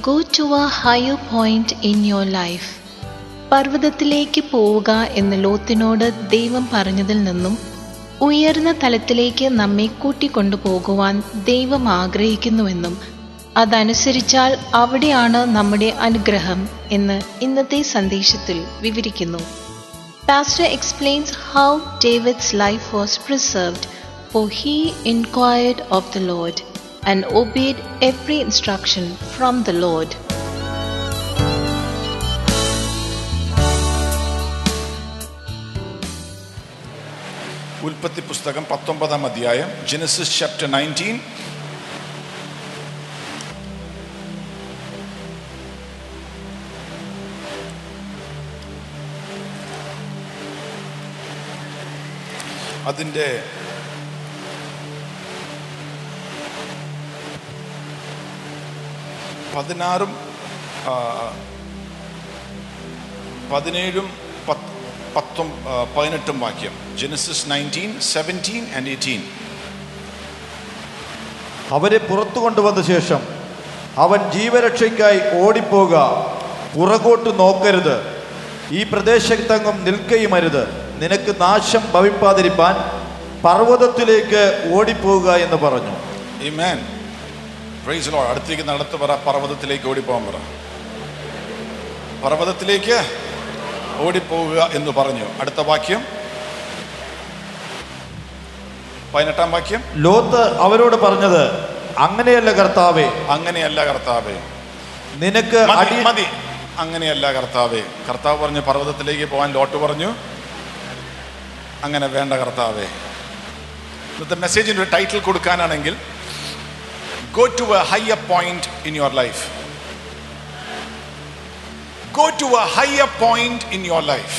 Go to a higher point in your life. പർവ്വതത്തിലേക്ക് പോവുക എന്ന് ലോത്തിനോട് ദൈവം പറഞ്ഞതിൽ നിന്നും ഉയർന്ന തലത്തിലേക്ക് നമ്മെ കൂട്ടിക്കൊണ്ടുപോകുവാൻ ദൈവം ആഗ്രഹിക്കുന്നുവെന്നും അതനുസരിച്ചാൽ അവിടെയാണ് നമ്മുടെ അനുഗ്രഹം എന്ന് ഇന്നത്തെ സന്ദേശത്തിൽ വിവരിക്കുന്നു Pastor explains how David's life was preserved, for he inquired of the Lord and obeyed every instruction from the Lord. ഉൽപ്പത്തി പുസ്തകം പത്തൊമ്പതാം അധ്യായം ജെനസിസ് ചാപ്റ്റർ നയൻറ്റീൻ അതിൻ്റെ പതിനാറും ആ, പതിനേഴും പത്ത് പത്തും ആ, പതിനെട്ടും വാക്യം Genesis nineteen seventeen and eighteen അവരെ പുറത്തു കൊണ്ടുവന്ന ശേഷം അവൻ ജീവരക്ഷയ്ക്കായി ഓടിപ്പോക പുറകോട്ട് നോക്കരുത് ഈ പ്രദേശത്തെങ്ങും നിൽക്കുകയുമരുത് നിനക്ക് നാശം ഭവിപ്പാതിരിപ്പാൻ പർവ്വതത്തിലേക്ക് ഓടിപ്പോവുക എന്ന് പറഞ്ഞു Amen. Praise the Lord. അടുത്തേക്ക് നടത്ത് പറ പർവ്വതത്തിലേക്ക് ഓടിപ്പോകാൻ പറ പർവ്വതത്തിലേക്ക് ഓടിപ്പോവുക എന്ന് പറഞ്ഞു അടുത്ത വാക്യം പതിനെട്ടാം വാക്യം ലോത്ത് അവരോട് പറഞ്ഞത് അങ്ങനെയല്ല കർത്താവേ അങ്ങനെയല്ല കർത്താവേ നിനക്ക് മതി അടി മതി അങ്ങനെയല്ല കർത്താവേ കർത്താവ് പറഞ്ഞു പർവ്വതത്തിലേക്ക് പോകാൻ ലോട്ട് പറഞ്ഞു അങ്ങനെ വേണ്ട കർത്താവേ ഇന്നത്തെ മെസ്സേജിന് ഒരു ടൈറ്റിൽ കൊടുക്കാനാണെങ്കിൽ go to a higher point in your life go to a higher point in your life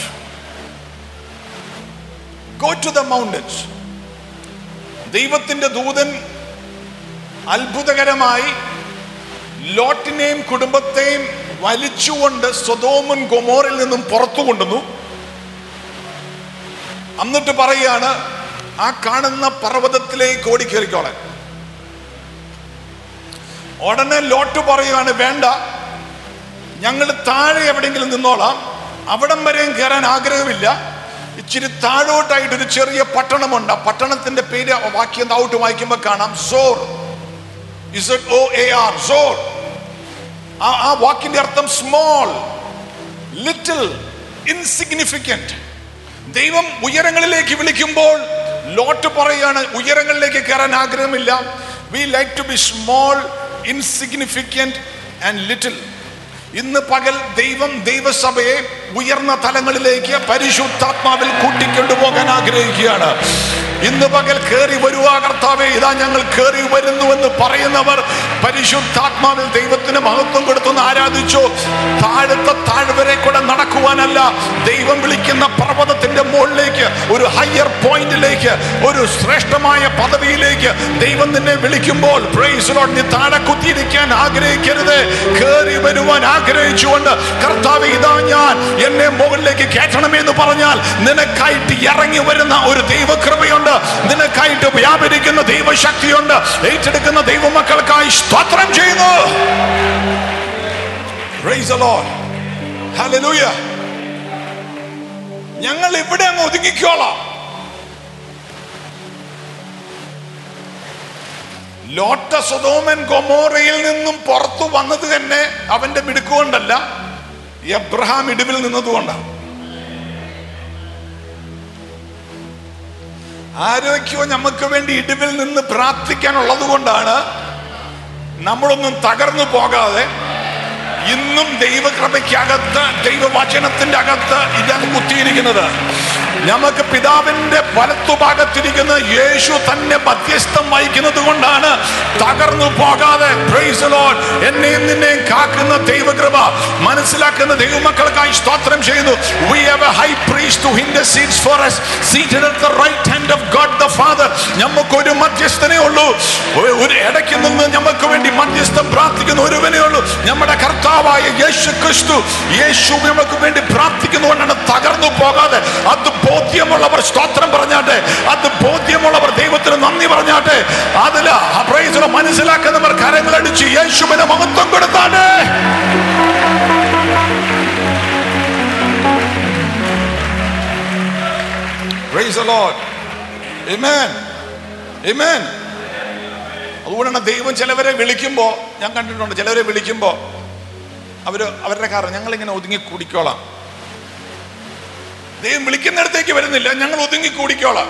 go to the mountains ദൈവത്തിന്റെ ദൂതൻ അത്ഭുതകരമായി ലോട്ടിനെയും കുടുംബത്തെയും വലിച്ചുകൊണ്ട് സ്വതോമുൻ ഗൊമോറിൽ നിന്നും പുറത്തു കൊണ്ടുവന്നു എന്നിട്ട് പറയാണ് ആ കാണുന്ന പർവ്വതത്തിലേക്ക് ഓടിക്കേറിക്കോളാൻ ഉടനെ ലോട്ട് പറയുകയാണ് വേണ്ട ഞങ്ങൾ താഴെ എവിടെയെങ്കിലും നിന്നോളാം അവിടം വരെയും കയറാൻ ആഗ്രഹമില്ല ഇച്ചിരി താഴോട്ടായിട്ട് ഒരു ചെറിയ പട്ടണമുണ്ട് ആ പട്ടണത്തിന്റെ പേര് വാക്യം താഴോട്ട് വായിക്കുമ്പോൾ കാണാം Zoar Z O A R Zoar ആ ആ വാക്കിന്റെ അർത്ഥം സ്മോൾ ലിറ്റിൽ ഇൻസിഗ്നിഫിക്കന്റ് ദൈവം ഉയരങ്ങളിലേക്ക് വിളിക്കുമ്പോൾ ലോട്ട് പറയാണ് ഉയരങ്ങളിലേക്ക് കയറാൻ ആഗ്രഹമില്ല we like to be small insignificant and little ഇന്ന് പകൽ ദൈവം ദൈവസഭയെ ഉയർന്ന തലങ്ങളിലേക്ക് പരിശുദ്ധാത്മാവിൽ കൂട്ടിക്കൊണ്ടുപോകാൻ ആഗ്രഹിക്കുകയാണ് ഇന്ന് പകൽ കയറി വരുവാ കർത്താവേ ഇതാ ഞങ്ങൾ കയറി വരുന്നുവെന്ന് പറയുന്നവർ പരിശുദ്ധാത്മാവിൽ ദൈവത്തിന് മഹത്വം കൊടുത്തെന്ന് ആരാധിച്ചു താഴത്തെ താഴ്വരെ കൂടെ നടക്കുവാനല്ല ദൈവം വിളിക്കുന്ന പർവ്വതത്തിന്റെ മുകളിലേക്ക് ഒരു ഹയർ പോയിന്റിലേക്ക് ഒരു ശ്രേഷ്ഠമായ പദവിയിലേക്ക് ദൈവം നിന്നെ വിളിക്കുമ്പോൾ praise the Lord, നീ താഴെ കുത്തിയിരിക്കാൻ ആഗ്രഹിക്കരുത് കയറി വരുവാൻ ആഗ്രഹിച്ചുകൊണ്ട് കർത്താവ് ഇതാ ഞാൻ എന്നെ മുകളിലേക്ക് കയറ്റണമേ എന്ന് പറഞ്ഞാൽ നിനക്കായിട്ട് ഇറങ്ങി വരുന്ന ഒരു ദൈവകൃപയുണ്ട് നിനക്കായിട്ട് വ്യാപരിക്കുന്ന ദൈവശക്തിയുണ്ട് ഏറ്റെടുക്കുന്ന ദൈവമക്കൾക്കായി സ്തോത്രം ചെയ്യുന്നു Praise the Lord. Hallelujah. ഞങ്ങൾ ഇവിടെ അങ്ങ് ഒതുങ്ങിക്കോളാം ലോട്ട സ്വതോമൻ ഗൊമോറയിൽ നിന്നും പുറത്തു വന്നത് തന്നെ അവന്റെ മിടുക്കുകൊണ്ടല്ല എബ്രഹാം ഇടിവിൽ നിന്നതുകൊണ്ടാണ് ആരോഗ്യമോ നമുക്ക് വേണ്ടി ഇടിവിൽ നിന്ന് പ്രാർത്ഥിക്കാനുള്ളത് കൊണ്ടാണ് നമ്മളൊന്നും തകർന്നു പോകാതെ ഇന്നും ദൈവകൃപയ്ക്കകത്ത് ദൈവവചനത്തിന്റെ അകത്ത് ഇതങ്ങ് കുത്തിയിരിക്കുന്നത് നമുക്ക് പിതാവിന്റെ വലത്തുഭാഗത്തിരിക്കുന്ന യേശു തന്നെ മധ്യസ്ഥം വഹിക്കുന്നത് കൊണ്ടാണ് തകർന്നു പോകാതെ praise the Lord, എന്നെയും നിന്നെയും കാക്കുന്ന ദൈവകൃപ മനസ്സിലാക്കുന്ന ദൈവമക്കൾക്കായി സ്തോത്രം ചെയ്യുന്നു we have a high priest who intercedes for us seated at the right hand of God the Father നമുക്കൊരു മധ്യസ്ഥനേ ഉള്ളൂ ഒരു- ഒരു ഇടയ്ക്ക് നിന്ന് നമുക്ക് വേണ്ടി മധ്യസ്ഥം പ്രാർത്ഥിക്കുന്ന ഒരുവനേ ഉള്ളൂ നമ്മുടെ കർത്താവായ യേശു ക്രിസ്തു യേശു നമുക്ക് വേണ്ടി പ്രാർത്ഥിക്കുന്നതുകൊണ്ടാണ് തകർന്നു പോകാതെ അത് ബോധ്യമുള്ളവർ സ്തോത്രം പറഞ്ഞാട്ടെ അത് ബോധ്യമുള്ളവർ ദൈവത്തിന് നന്ദി പറഞ്ഞാട്ടെ അതില് ആ praise നെ മനസ്സിലാക്കുന്നവർ കരങ്ങളടിച്ച് യേശുവിന് മഹത്വം കൊടുത്താട്ടെ Praise the Lord. Amen. Amen. അതുകൊണ്ടാണ് ദൈവം ചിലവരെ വിളിക്കുമ്പോൾ ഞാൻ കണ്ടിട്ടുണ്ട് ചിലവരെ വിളിക്കുമ്പോൾ അവര് അവരുടെ കാരണം ഞങ്ങൾ ഇങ്ങനെ ഒതുങ്ങി കൂടിക്കോളാം ദൈവം വിളിക്കുന്നിടത്തേക്ക് വരുന്നില്ല ഞങ്ങൾ ഒതുങ്ങി കൂടിക്കോളാം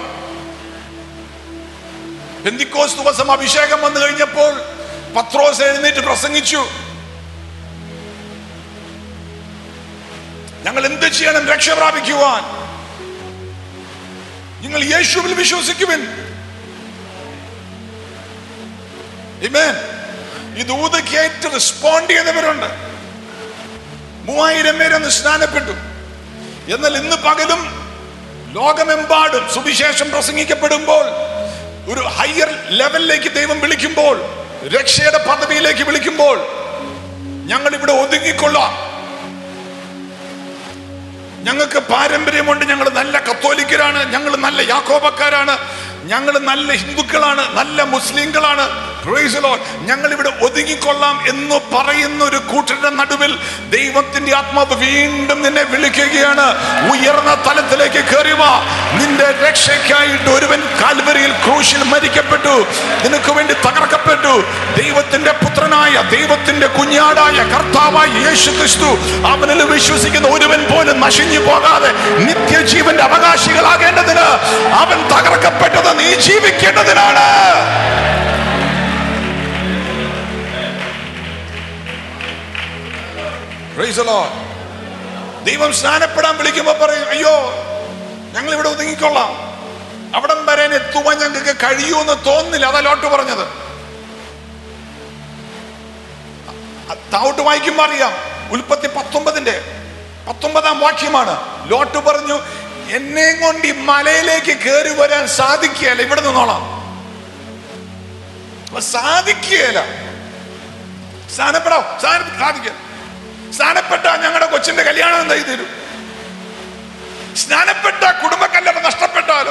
പെന്തിക്കോസ് ദിവസം അഭിഷേകം വന്നു കഴിഞ്ഞപ്പോൾ പത്രോസ് എഴുന്നേറ്റ് പ്രസംഗിച്ചു ഞങ്ങൾ എന്ത് ചെയ്യണം രക്ഷ പ്രാപിക്കുവാൻ നിങ്ങൾ യേശുവിൽ വിശ്വസിക്കുവിൻ Amen. ഈ ദൂത് കേട്ട് റെസ്പോണ്ട് ചെയ്തവരുണ്ട് മൂവായിരം പേരൊന്ന് സ്നാനപ്പെട്ടു എന്നാൽ ഇന്ന് പകലും ലോകമെമ്പാടും സുവിശേഷം പ്രസംഗിക്കപ്പെടുമ്പോൾ ഒരു ഹയർ ലെവലിലേക്ക് ദൈവം വിളിക്കുമ്പോൾ രക്ഷയുടെ പദവിയിലേക്ക് വിളിക്കുമ്പോൾ ഞങ്ങൾ ഇവിടെ ഒതുങ്ങിക്കൊള്ളാം ഞങ്ങൾക്ക് പാരമ്പര്യമുണ്ട് ഞങ്ങൾ നല്ല കത്തോലിക്കരാണ് ഞങ്ങൾ നല്ല യാക്കോബക്കാരാണ് ഞങ്ങൾ നല്ല ഹിന്ദുക്കളാണ് നല്ല മുസ്ലിങ്ങളാണ് Praise the Lord. ഞങ്ങൾ ഇവിടെ ഒതുങ്ങിക്കൊള്ളാം എന്ന് പറയുന്ന ഒരു കൂട്ടരുടെ നടുവിൽ ദൈവത്തിന്റെ ആത്മാവ് വീണ്ടും നിന്നെ വിളിക്കുകയാണ് ഉയർന്ന തലത്തിലേക്ക് കയറി വാ നിന്റെ രക്ഷയ്ക്കായിട്ട് ഒരുവൻ കാൽവരിയിൽ ക്രൂശിൽ മരിക്കപ്പെട്ടു നിനക്ക് വേണ്ടി തകർക്കപ്പെട്ടു ദൈവത്തിന്റെ പുത്രനായ ദൈവത്തിന്റെ കുഞ്ഞാടായ കർത്താവായ യേശു ക്രിസ്തു അവനിൽ വിശ്വസിക്കുന്ന ഒരുവൻ പോലും നശിഞ്ഞു പോകാതെ നിത്യജീവന്റെ അവകാശികളാകേണ്ടതിന് അവൻ തകർക്കപ്പെട്ടത് നീ ജീവിക്കേണ്ടതിനാണ് Praise the Lord. ദൈവം സ്നാനപ്പെടാൻ വിളിക്കുമ്പോ പറയും അയ്യോ ഞങ്ങൾ ഇവിടെ ഒതുങ്ങിക്കൊള്ളാം അവിടം വരെ എത്തുവാൻ ഞങ്ങൾക്ക് കഴിയൂന്ന് തോന്നുന്നില്ല അതാ ലോട്ട് പറഞ്ഞത് അ- താവോട്ട് വായിക്കുമ്പോ അറിയാം ഉൽപ്പത്തി പത്തൊമ്പതിന്റെ പത്തൊമ്പതാം വാക്യമാണ് ലോട്ട് പറഞ്ഞു എന്നെ കൊണ്ട് ഈ മലയിലേക്ക് കയറി വരാൻ സാധിക്കുകയല്ല ഇവിടെ നിന്നോളാം അപ്പൊ സാധിക്കുകയല്ല സ്ഥാനപ്പെടോ സ്ഥാന സാധിക്കുക സ്നാനപ്പെട്ട ഞങ്ങളുടെ കൊച്ചിന്റെ കല്യാണം എന്തായി തരും സ്നാനപ്പെട്ട കുടുംബക്കല്യാണം നഷ്ടപ്പെട്ടാലോ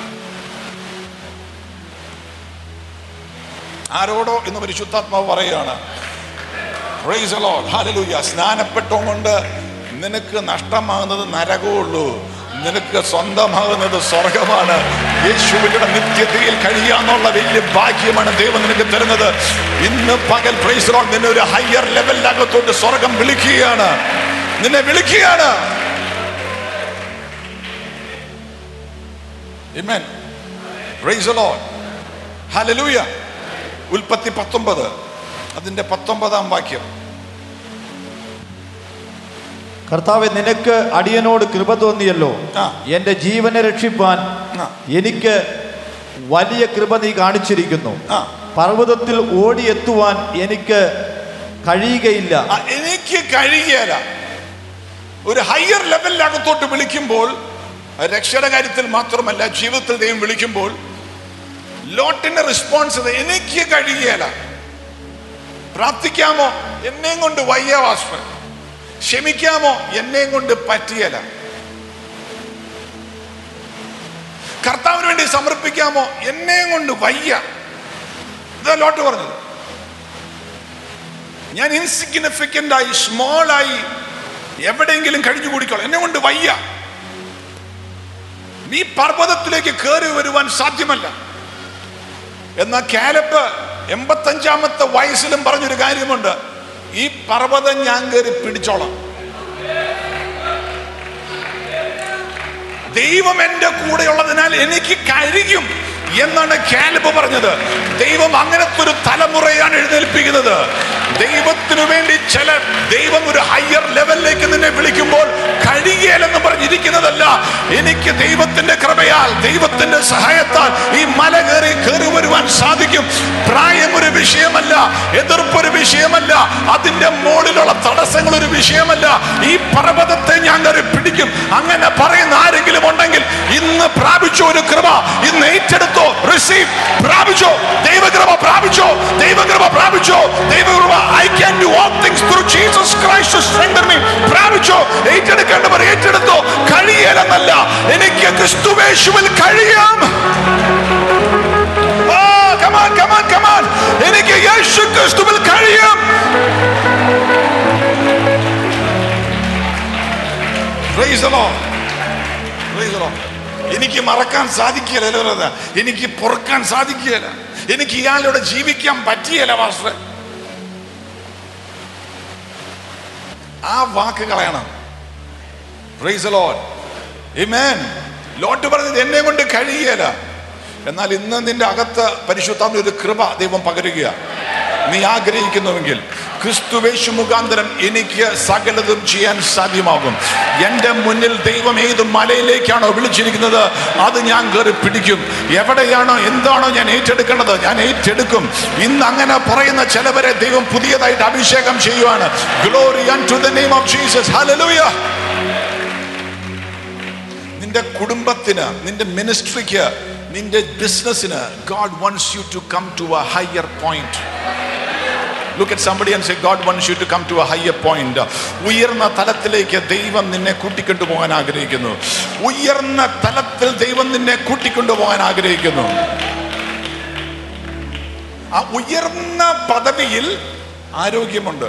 ആരോടോ എന്ന് പരിശുദ്ധാത്മാവ് പറയുകയാണ് Praise the Lord. Hallelujah. സ്നാനപ്പെട്ടോ കൊണ്ട് നിനക്ക് നഷ്ടമാകുന്നത് നരകമുള്ളൂ നിനക്ക് സ്വന്തമാകുന്നത് സ്വർഗമാണ് യേശുവിന്റെ നിത്യതയിൽ കഴിയാന്നുള്ള വലിയ ഭാഗ്യമാണ് ദൈവം നിനക്ക് തരുന്നത് ഇന്ന് പകൽ പ്രൈസ് ലോഡ് നിന്നെ ഒരു ഹയർ ലെവലിനകത്തോട്ട് സ്വർഗം വിളിക്കുകയാണ് നിന്നെ വിളിക്കുകയാണ് Amen. Praise the Lord. Hallelujah. ഉൽപ്പത്തി പത്തൊമ്പത് അതിന്റെ പത്തൊമ്പതാം വാക്യം കർത്താവെ നിനക്ക് അടിയനോട് കൃപ തോന്നിയല്ലോ ആ. എന്റെ ജീവനെ രക്ഷിപ്പാൻ ആ. എനിക്ക് വലിയ കൃപ നീ കാണിച്ചിരിക്കുന്നു ആ. പർവ്വതത്തിൽ ഓടിയെത്തുവാൻ എനിക്ക് കഴിയുകയില്ല ആ, എനിക്ക് കഴിയുകയില്ല ഒരു ഹയർ ലെവലിനകത്തോട്ട് വിളിക്കുമ്പോൾ രക്ഷയുടെ കാര്യത്തിൽ മാത്രമല്ല ജീവിതത്തിൽ ദൈവം വിളിക്കുമ്പോൾ ലോട്ടിന്റെ റെസ്പോൺസ് ഇത് എനിക്ക് കഴിയുകയില്ല പ്രാർത്ഥിക്കാമോ എന്നെയും കൊണ്ട് വയ്യ വാസ്മൻ ക്ഷമിക്കാമോ എന്നെയും കൊണ്ട് പറ്റിയല്ല കർത്താവിന് വേണ്ടി സമർപ്പിക്കാമോ എന്നെയും കൊണ്ട് വയ്യ ഇതാ ലോട്ട് പറഞ്ഞത് ഞാൻ ഇൻസിഗ്നിഫിക്കൻ്റ് ആയി സ്മോൾ ആയി എവിടെയെങ്കിലും കഴിഞ്ഞു കൂടിക്കോളാം എന്നെ കൊണ്ട് വയ്യ നീ പർവ്വതത്തിലേക്ക് കയറി വരുവാൻ സാധ്യമല്ല എന്നാൽ കാലപ്പ് എൺപത്തഞ്ചാമത്തെ വയസ്സിലും പറഞ്ഞൊരു കാര്യമുണ്ട് ഈ പർവ്വതം ഞാൻ കയറി പിടിച്ചോളാം ദൈവം എന്റെ കൂടെയുള്ളതിനാൽ എനിക്ക് കഴിയും എന്നാണ് കാലിബ് പറഞ്ഞത് ദൈവം അങ്ങനത്തെ ഒരു തലമുറയാണ് എഴുന്നേൽപ്പിക്കുന്നത് ദൈവത്തിനു വേണ്ടി ചില ദൈവം ഒരു ഹയർ ലെവലിലേക്ക് നിന്നെ വിളിക്കുമ്പോൾ കഴിയേലെന്ന് പറഞ്ഞിരിക്കുന്നതല്ല എനിക്ക് ദൈവത്തിന്റെ കൃപയാൽ ദൈവത്തിന്റെ സഹായത്താൽ ഈ മല കയറി കയറി വരുവാൻ സാധിക്കും പ്രായം ഒരു വിഷയമല്ല എതിർപ്പ് ഒരു വിഷയമല്ല അതിന്റെ മുകളിലുള്ള തടസ്സങ്ങൾ ഒരു വിഷയമല്ല ഈ പർവ്വതത്തെ ഞാൻ കയറി പിടിക്കും അങ്ങനെ പറയുന്ന ആരെങ്കിലും ഉണ്ടെങ്കിൽ ഇന്ന് പ്രാപിച്ചോ ഒരു കൃപ ഇന്ന് ഏറ്റെടുത്തോ റിസീവ് പ്രാപിച്ചോ ദൈവകൃപ പ്രാപിച്ചോ ദൈവകൃപ പ്രാപിച്ചോ ദൈവകൃപ I can do all things through Jesus Christ strengthen me പ്രാപിച്ചോ ഏറ്റെടുക്കേണ്ടവർ ഏറ്റെടുത്തോ കഴിയലെന്നല്ല എനിക്ക് ക്രിസ്തുവേശുവിൽ കഴിയാം ആ, come on, come on, come on. എനിക്ക് യേശു ക്രിസ്തുവിൽ കഴിയാം Praise the Lord. Praise the Lord. എനിക്ക് മറക്കാൻ സാധിക്കുകയില്ല എനിക്ക് പൊറുക്കാൻ സാധിക്കുകയില്ല എനിക്ക് ഇയാളോട് ജീവിക്കാൻ പറ്റിയല്ല മാസ്റ്റർ ആ വാക്ക് കളയണം Praise the Lord. Amen. ലോട്ട് പറഞ്ഞത് എന്നെ കൊണ്ട് കഴിയല എന്നാൽ ഇന്ന് നിന്റെ അകത്ത് പരിശുദ്ധാത്മ ഒരു കൃപ ദൈവം പകരുക നീ ആഗ്രഹിക്കുന്നുവെങ്കിൽ ക്രിസ്തുവേശു മുഖാന്തരം എനിക്ക് സകലതും ചെയ്യാൻ സാധ്യമാകും എൻ്റെ മുന്നിൽ ദൈവം ഏത് മലയിലേക്കാണോ വിളിച്ചിരിക്കുന്നത് അത് ഞാൻ കയറി പിടിക്കും എവിടെയാണോ എന്താണോ ഞാൻ ഏറ്റെടുക്കേണ്ടത് ഞാൻ ഏറ്റെടുക്കും ഇന്ന് അങ്ങനെ പറയുന്ന ചിലവരെ ദൈവം പുതിയതായിട്ട് അഭിഷേകം ചെയ്യുവാണ് glory to the name of Jesus hallelujah നിന്റെ കുടുംബത്തിന് നിന്റെ മിനിസ്ട്രിക്ക് നിന്റെ ബിസിനസ്സിന് God wants you to come to a higher point look at somebody and say God wants you to come to a higher point ഉയർന്ന തലത്തിലേക്ക് ദൈവം നിന്നെ കൂട്ടിക്കൊണ്ടു പോകാൻ ആഗ്രഹിക്കുന്നു ഉയർന്ന തലത്തിൽ ദൈവം നിന്നെ കൂട്ടിക്കൊണ്ടു പോകാൻ ആഗ്രഹിക്കുന്നു ആ ഉയർന്ന പദവിയിൽ ആരോഗ്യമുണ്ട്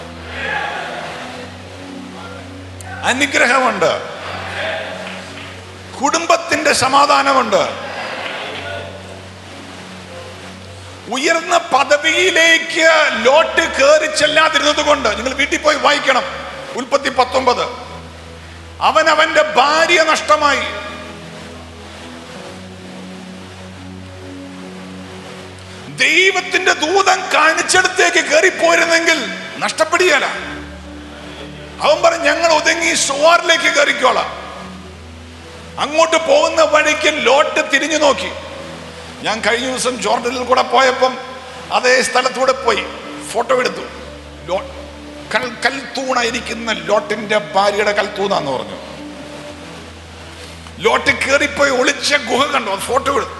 അനുഗ്രഹമുണ്ട് കുടുംബത്തിന്റെ സമാധാനമുണ്ട് ഉയർന്ന പദവിയിലേക്ക് ലോട്ട് കയറി ചെല്ലാതിരുന്നത് കൊണ്ട് നിങ്ങൾ വീട്ടിൽ പോയി വായിക്കണം ഉൽപ്പത്തി പത്തൊമ്പത് അവൻ അവന്റെ ഭാര്യ നഷ്ടമായി ദൈവത്തിന്റെ ദൂതൻ കാണിച്ചെടുത്തേക്ക് കയറിപ്പോയിരുന്നെങ്കിൽ നഷ്ടപ്പെടുകയല്ല അവൻ പറഞ്ഞു ഞങ്ങൾ ഒതുങ്ങി സോറിലേക്ക് കയറിക്കോളാം അങ്ങോട്ട് പോകുന്ന വഴിക്ക് ലോട്ട് തിരിഞ്ഞു നോക്കി ഞാൻ കഴിഞ്ഞ ദിവസം ജോർഡനിൽ കൂടെ പോയപ്പം അതേ സ്ഥലത്തൂടെ പോയി ഫോട്ടോ എടുത്തു ലോ കൽ കൽത്തൂണായിരിക്കുന്ന ലോട്ടിന്റെ ഭാര്യയുടെ കൽത്തൂന്നാന്ന് പറഞ്ഞു ലോട്ട് കയറിപ്പോയി ഒളിച്ച ഗുഹ കണ്ടു അത് ഫോട്ടോ എടുത്തു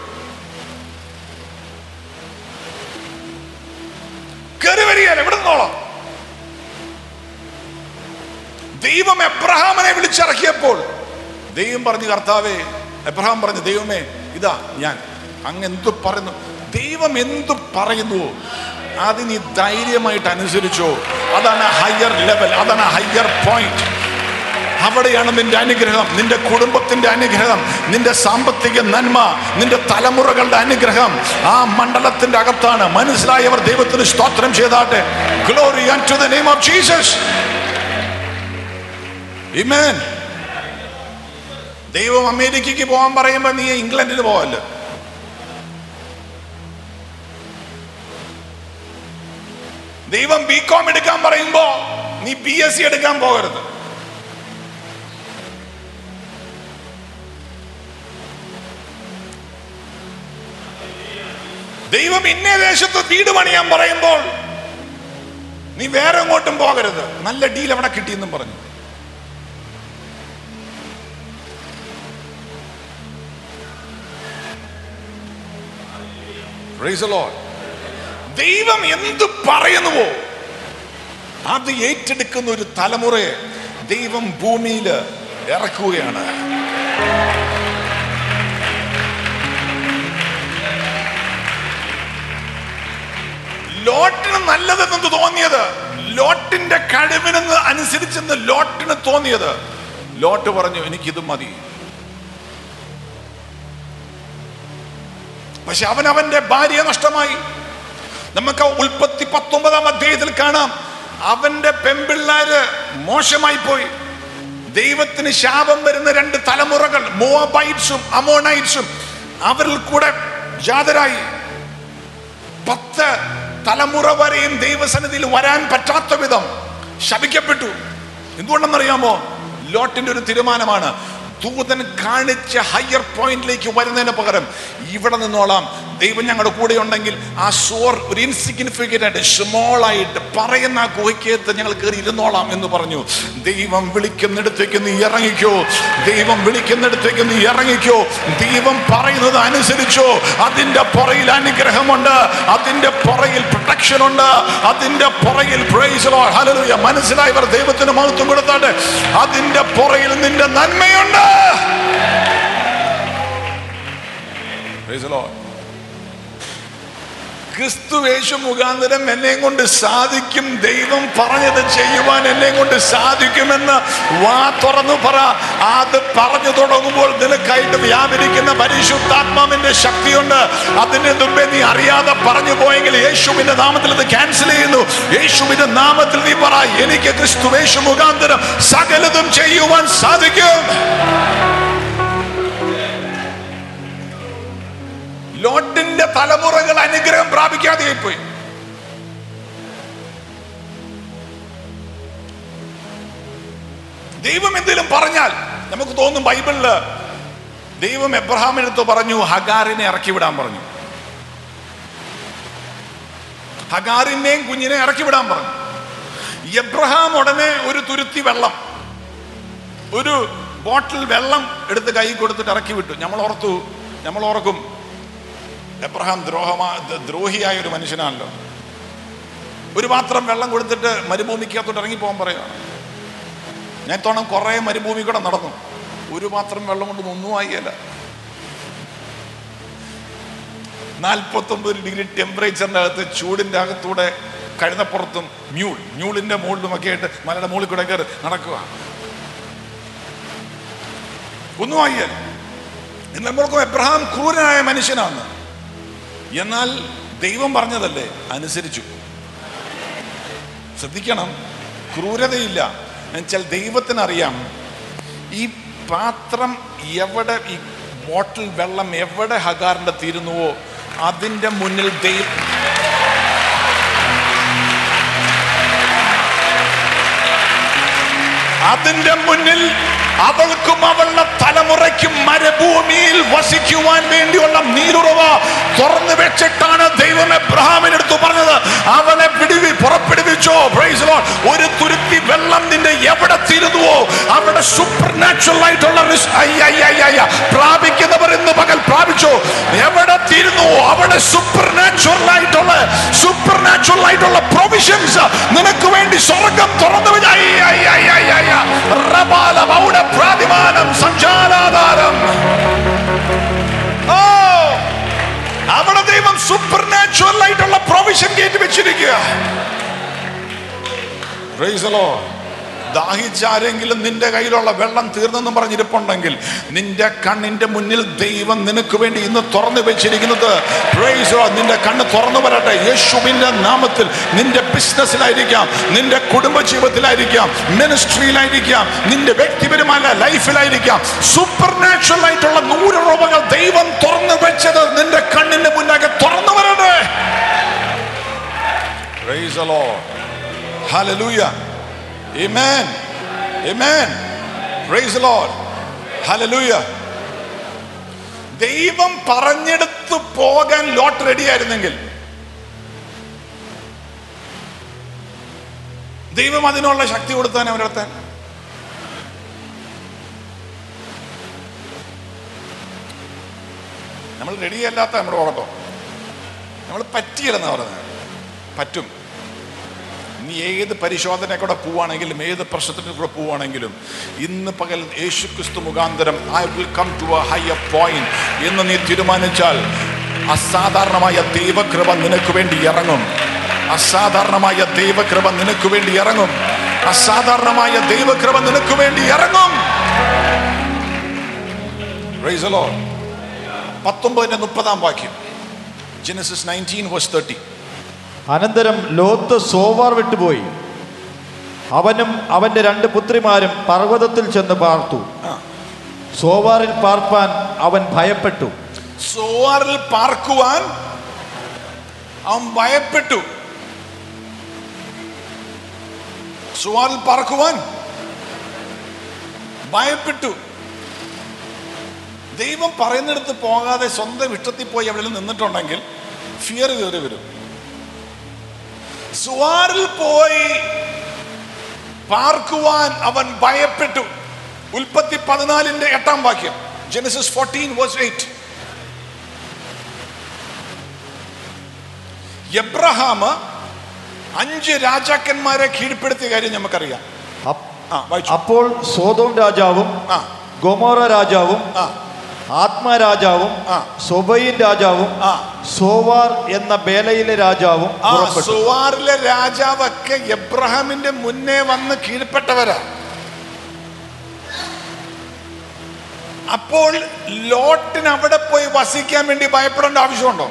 കയറി വരികയല്ല എവിടെ നിന്നോളാം ദൈവം എബ്രഹാമിനെ വിളിച്ചിറക്കിയപ്പോൾ ദൈവം പറഞ്ഞു കർത്താവേ എബ്രഹാം പറഞ്ഞു ദൈവമേ ഇതാ ഞാൻ അങ്ങ് എന്തു പറയുന്നു ദൈവം എന്തു പറയുന്നു അത് നീ ധൈര്യമായിട്ട് അനുസരിച്ചോ അതാണ് ഹയർ ലെവൽ അതാണ് ഹയർ പോയിന്റ് അവിടെയാണ് നിന്റെ അനുഗ്രഹം നിന്റെ കുടുംബത്തിന്റെ അനുഗ്രഹം നിന്റെ സാമ്പത്തിക നന്മ നിന്റെ തലമുറകളുടെ അനുഗ്രഹം ആ മണ്ഡലത്തിന്റെ അകത്താണ് മനസ്സിലായവർ ദൈവത്തിന് സ്തോത്രം ചെയ്താട്ടെ glory to the name of Jesus Amen. ദൈവം അമേരിക്കയ്ക്ക് പോകാൻ പറയുമ്പോ നീ ഇംഗ്ലണ്ടിന് പോവല്ലോ ദൈവം ബി കോം എടുക്കാൻ പറയുമ്പോ നീ ബി എസ് സി എടുക്കാൻ പോകരുത് ദൈവം ഇന്നേ ദേശത്ത് വീട് പണിയാൻ പറയുമ്പോൾ നീ വേറെ എങ്ങോട്ടും പോകരുത് നല്ല ഡീൽ അവിടെ കിട്ടിയെന്നും പറഞ്ഞു Praise the Lord. ദൈവം എന്ത് പറയുന്നുവോ അത് ഏറ്റെടുക്കുന്ന ഒരു തലമുറയെ ദൈവം ഭൂമിയിൽ ഇറക്കുകയാണ് ലോട്ടിന് നല്ലതെന്ന് തോന്നിയത് ലോട്ടിന്റെ കഴിവിനെന്ന് അനുസരിച്ചെന്ന് ലോട്ടിന് തോന്നിയത് ലോട്ട് പറഞ്ഞു എനിക്കിത് മതി പക്ഷെ അവൻ അവന്റെ ഭാര്യ നഷ്ടമായി നമുക്ക് ഉൽപ്പത്തി പത്തൊമ്പതാം അധ്യായത്തിൽ കാണാം അവന്റെ പെമ്പിള്ളാര് മോശമായി പോയി ദൈവത്തിന് ശാപം വരുന്ന രണ്ട് തലമുറകൾ മോബൈറ്റ്സും അമോണൈറ്റ്സും അവരിൽ കൂടെ ജാതരായി പത്ത് തലമുറ വരെയും ദൈവസന്നിധിയിൽ വരാൻ പറ്റാത്ത വിധം ശപിക്കപ്പെട്ടു എന്തുകൊണ്ടെന്നറിയാമോ ലോട്ടിന്റെ ഒരു തീരുമാനമാണ് ദൂതൻ കാണിച്ച ഹയർ പോയിന്റിലേക്ക് വരുന്നതിന് പകരം ഇവിടെ നിന്നോളാം ദൈവം ഞങ്ങളുടെ കൂടെ ഉണ്ടെങ്കിൽ ആ സോർ ഒരു ഇൻസിഗ്നിഫിക്കൻ്റ് ആയിട്ട് സ്മോൾ ആയിട്ട് പറയുന്ന ആ ഗുഹയ്ക്കകത്ത് ഞങ്ങൾ കയറി ഇരുന്നോളാം എന്ന് പറഞ്ഞു ദൈവം വിളിക്കുന്നിടത്തേക്ക് നീ ഇറങ്ങിക്കോ ദൈവം വിളിക്കുന്നിടത്തേക്ക് നീ ഇറങ്ങിക്കോ ദൈവം പറയുന്നത് അനുസരിച്ചോ അതിന്റെ പുറയിൽ അനുഗ്രഹമുണ്ട് അതിന്റെ പുറയിൽ പ്രൊട്ടക്ഷൻ ഉണ്ട് അതിന്റെ പുറയിൽ പ്രൈസ് ഹലലുയ മനസ്സിലായവർ ദൈവത്തിന് മഹത്വം കൊടുത്താട്ടെ അതിന്റെ പുറയിൽ നിന്റെ നന്മയുണ്ട് Praise the Lord. ക്രിസ്തു യേശു മുഖാന്തരം എന്നെ കൊണ്ട് സാധിക്കും ദൈവം പറഞ്ഞത് ചെയ്യുവാൻ എന്നെ കൊണ്ട് സാധിക്കുമെന്ന് വാ തുറന്നു പറ അത് പറഞ്ഞു തുടങ്ങുമ്പോൾ നിനക്കായിട്ട് വ്യാപരിക്കുന്ന പരിശുദ്ധാത്മാവിന്റെ ശക്തിയുണ്ട് അതിന്റെ മുമ്പേ നീ അറിയാതെ പറഞ്ഞു പോയെങ്കിൽ യേശുവിന്റെ നാമത്തിൽ ഇത് ക്യാൻസൽ ചെയ്യുന്നു യേശുവിന്റെ നാമത്തിൽ നീ പറ എനിക്ക് ക്രിസ്തു യേശു മുഖാന്തരം സകലതും ചെയ്യുവാൻ സാധിക്കും ലോട്ടിന്റെ തലമുറകൾ അനുഗ്രഹം പ്രാപിക്കാതെ പോയി ദൈവം എന്തെങ്കിലും പറഞ്ഞാൽ നമുക്ക് തോന്നും ബൈബിളില് ദൈവം എബ്രഹാമിനടുത്ത് പറഞ്ഞു ഹഗാറിനെ ഇറക്കി വിടാൻ പറഞ്ഞു ഹഗാറിനെയും കുഞ്ഞിനെ ഇറക്കി വിടാൻ പറഞ്ഞു എബ്രഹാം ഉടനെ ഒരു തുരുത്തി വെള്ളം ഒരു ബോട്ടിൽ വെള്ളം എടുത്ത് കൈ കൊടുത്തിട്ട് ഇറക്കി വിട്ടു നമ്മൾ ഓർത്തു നമ്മൾ ഓർക്കും എബ്രഹാം ദ്രോഹമാ ദ്ര- ദ്രോഹിയായ ഒരു മനുഷ്യനാണല്ലോ ഒരു പാത്രം വെള്ളം കൊടുത്തിട്ട് മരുഭൂമിക്കകത്തോട്ട് ഇറങ്ങി പോകാൻ പറയുകയാണ് ഞാൻ തോണം കുറേ മരുഭൂമി കൂടെ നടന്നു ഒരു പാത്രം വെള്ളം കൊണ്ട് ഒന്നും ആയില്ല നാൽപ്പത്തൊമ്പത് ഡിഗ്രി ടെമ്പറേച്ചറിൻ്റെ അകത്ത് ചൂടിൻ്റെ അകത്തൂടെ കഴുതപ്പുറത്തും മ്യൂൾ മ്യൂളിൻ്റെ മുകളിലും ഒക്കെ ആയിട്ട് മലയുടെ മുകളിൽ കൂടെ കയറി നടക്കുക ഒന്നും ആയില്ല നമ്മൾക്കും എബ്രഹാം ക്രൂരനായ മനുഷ്യനാണ് എന്നാൽ ദൈവം പറഞ്ഞതല്ലേ അനുസരിച്ചു ശ്രദ്ധിക്കണം ക്രൂരതയില്ല എന്നുവെച്ചാൽ ദൈവത്തിനറിയാം ഈ പാത്രം എവിടെ ഈ ബോട്ടിൽ വെള്ളം എവിടെ ഹഗാറിന്റെ തീരുന്നുവോ അതിന്റെ മുന്നിൽ ദൈവം അതിന്റെ മുന്നിൽ അവൾക്കും അവളുടെ തലമുറയ്ക്കും മരുഭൂമിയിൽ വസിക്കുവാൻ വേണ്ടിയുള്ള നീരുറവ തുറന്നു വെച്ചിട്ടാണ് ദൈവം എബ്രഹാമിനടുത്ത് പറഞ്ഞത് അവളെ വിടുവി പുറപ്പെടുവിച്ചോ Praise the Lord. ഒരു തുരുത്തി വെള്ളം നിന്റെ എവിടെ തീരുന്നുവോ അവിടെ സൂപ്പർ നാച്ചുറൽ ആയിട്ടുള്ള റിസ്- അയ്യ, അയ്യ, അയ്യ, അയ്യ. പ്രാപിക്കുന്നവർ ഇന്ന് പകൽ പ്രാപിച്ചോ എവിടെ തീരുന്നുവോ അവിടെ സൂപ്പർ നാച്ചുറൽ ആയിട്ടുള്ള സൂപ്പർ നാച്ചുറൽ ആയിട്ടുള്ള പ്രൊവിഷൻസ് നിനക്ക് വേണ്ടി സ്വർഗം തുറന്നു വെച്ച- അയ്യ, അയ്യ, അയ്യ, അയ്യ, അയ്യ. റബാല മൗഢ പ്രാതിമാനം സഞ്ചാരാധാരം ഓ അവിടെ ദൈവം സൂപ്പർ നാച്ചുറൽ ആയിട്ടുള്ള പ്രൊവിഷൻ കയറ്റി വെച്ചിരിക്കുക Praise the Lord. ദാഹിച്ചാരെങ്കിലും നിന്റെ കയ്യിലുള്ള വെള്ളം തീർന്നെന്നും പറഞ്ഞിരിപ്പുണ്ടെങ്കിൽ നിന്റെ കണ്ണിന്റെ മുന്നിൽ ദൈവം നിനക്ക് വേണ്ടി ഇന്ന് തുറന്നു വെച്ചിരിക്കുന്നത് Praise the Lord. നിന്റെ കണ്ണ് തുറന്നു വരട്ടെ യേശുവിന്റെ നാമത്തിൽ നിന്റെ ബിസിനസ്സിലായിരിക്കാം നിന്റെ കുടുംബ ജീവിതത്തിലായിരിക്കാം മിനിസ്ട്രിയിലായിരിക്കാം നിന്റെ വ്യക്തിപരമായ ലൈഫിലായിരിക്കാം സൂപ്പർ നാച്ചുറൽ ആയിട്ടുള്ള നൂറ് രൂപകൾ ദൈവം തുറന്നു വെച്ചത് നിന്റെ കണ്ണിന്റെ മുന്നാകെ തുറന്നു വരട്ടെ Praise the Lord. Hallelujah. Amen. Amen. Praise the Lord. Hallelujah. ദൈവം പറഞ്ഞെടുത്ത് പോകാൻ ലോട്ട് റെഡി ആയിരുന്നെങ്കിൽ ദൈവം അതിനുള്ള ശക്തി കൊടുത്താൻ അവരടുത്താൻ നമ്മൾ റെഡി അല്ലാത്ത നമ്മുടെ കുഴപ്പം നമ്മൾ പറ്റിയില്ലെന്നാ പറയുന്നത് പറ്റും നീ ഏത് പരിശോധന കൂടെ പോവാണെങ്കിലും ഏത് പ്രശ്നത്തിന് കൂടെ പോവാണെങ്കിലും ഇന്ന് പകൽ യേശു ക്രിസ്തു മുഖാന്തരം I will come to a higher point എന്ന് നീ തീരുമാനിച്ചാൽ അസാധാരണമായ ദൈവകൃപ നിനക്ക് വേണ്ടി ഇറങ്ങും അസാധാരണമായ ദൈവകൃപ നിനക്ക് വേണ്ടി ഇറങ്ങും അസാധാരണമായ ദൈവകൃപ നിനക്ക് വേണ്ടി ഇറങ്ങും Praise the Lord. പത്തൊമ്പതിന്റെ മുപ്പതാം വാക്യം ജെനസിസ് നയൻറ്റീൻ വേഴ്സ് തേർട്ടി അനന്തരം ലോത്ത് സോവാർ വിട്ടുപോയി അവനും അവന്റെ രണ്ട് പുത്രിമാരും പർവ്വതത്തിൽ ചെന്ന് പാർത്തു സോവാറിൽ പാർപ്പാൻ അവൻ ഭയപ്പെട്ടു സോവാറിൽ പാർക്കുവാൻ അവൻ ഭയപ്പെട്ടു സുവാറിൽ പാർക്കുവാൻ ഭയപ്പെട്ടു ദൈവം പറയുന്നിടത്ത് പോകാതെ സ്വന്തം ഇഷ്ടത്തിൽ പോയി എവിടെ നിന്നിട്ടുണ്ടെങ്കിൽ ഫിയർ കയറി വരും സുവാറിൽ പോയി പാർക്കുവാൻ അവൻ ഭയപ്പെട്ടു ഉൽപ്പത്തി പതിനാലിന്റെ എട്ടാം വാക്യം Genesis fourteen verse eight Abraham അഞ്ച് രാജാക്കന്മാരെ കീഴ്പ്പെടുത്തിയ കാര്യം നമുക്കറിയാം അപ്പ് ആ വായിച്ചു അപ്പോൾ സോതോം രാജാവും ആ ഗൊമോറ രാജാവും ആ ആത്മരാജാവും ആ. സൊബയിൻ രാജാവും ആ. സോവാർ എന്ന ബേലയിലെ രാജാവും ആ പുറപ്പെട്ടു സുവാറിലെ രാജാവൊക്കെ എബ്രഹാമിന്റെ മുന്നേ വന്ന് കീഴ്പ്പെട്ടവരാ അപ്പോൾ ലോട്ടിന് അവിടെ പോയി വസിക്കാൻ വേണ്ടി ഭയപ്പെടേണ്ട ആവശ്യമുണ്ടോ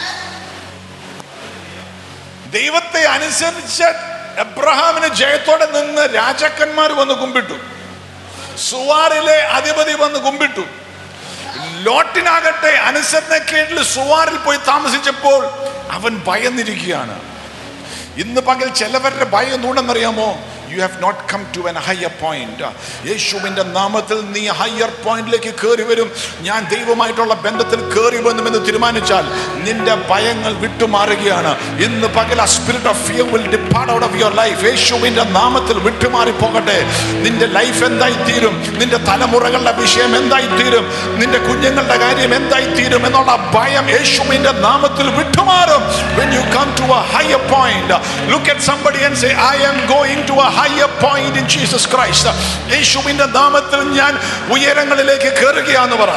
ദൈവത്തെ അനുസരിച്ച് എബ്രഹാമിന് ജയത്തോടെ നിന്ന് രാജാക്കന്മാർ വന്ന് കുമ്പിട്ടു സുവാറിലെ അധിപതി വന്ന് കുമ്പിട്ടു ലോട്ടിനാകട്ടെ അനുസരണക്കേട്ടിൽ സുവാറിൽ പോയി താമസിച്ചപ്പോൾ അവൻ ഭയന്നിരിക്കുകയാണ് ഇന്ന് പകൽ ചിലവരുടെ ഭയം എന്തുകൊണ്ടെന്നറിയാമോ you have not come to an higher point യേശുവിന്റെ നാമത്തിൽ നീ ഹയർ പോയിന്റിലേക്ക് കയറി വരും ഞാൻ ദൈവമായിട്ടുള്ള ബന്ധത്തിൽ കയറി വന്നുമെന്ന് തീരുമാനിച്ചാൽ നിന്റെ ഭയങ്ങൾ വിട്ടുമാറുകയാണ് ഇന്ന് പകൽ ആ spirit of fear will depart out of your life യേശുവിന്റെ നാമത്തിൽ വിട്ടുമാറി പോകട്ടെ നിന്റെ ലൈഫ് എന്തായി തീരും നിന്റെ തലമുറകളുടെ വിഷയം എന്തായി തീരും നിന്റെ കുഞ്ഞുങ്ങളുടെ കാര്യം എന്തായി തീരും എന്നുള്ള ഭയം യേശുവിന്റെ നാമത്തിൽ വിട്ടുമാറും when you come to a higher point look at somebody and say i am going to a higher point in jesus christ യേശുവിന്റെ നാമത്തിൽ ഞാൻ ഉയരങ്ങളിലേക്ക് കയറുകയാന്ന് പറ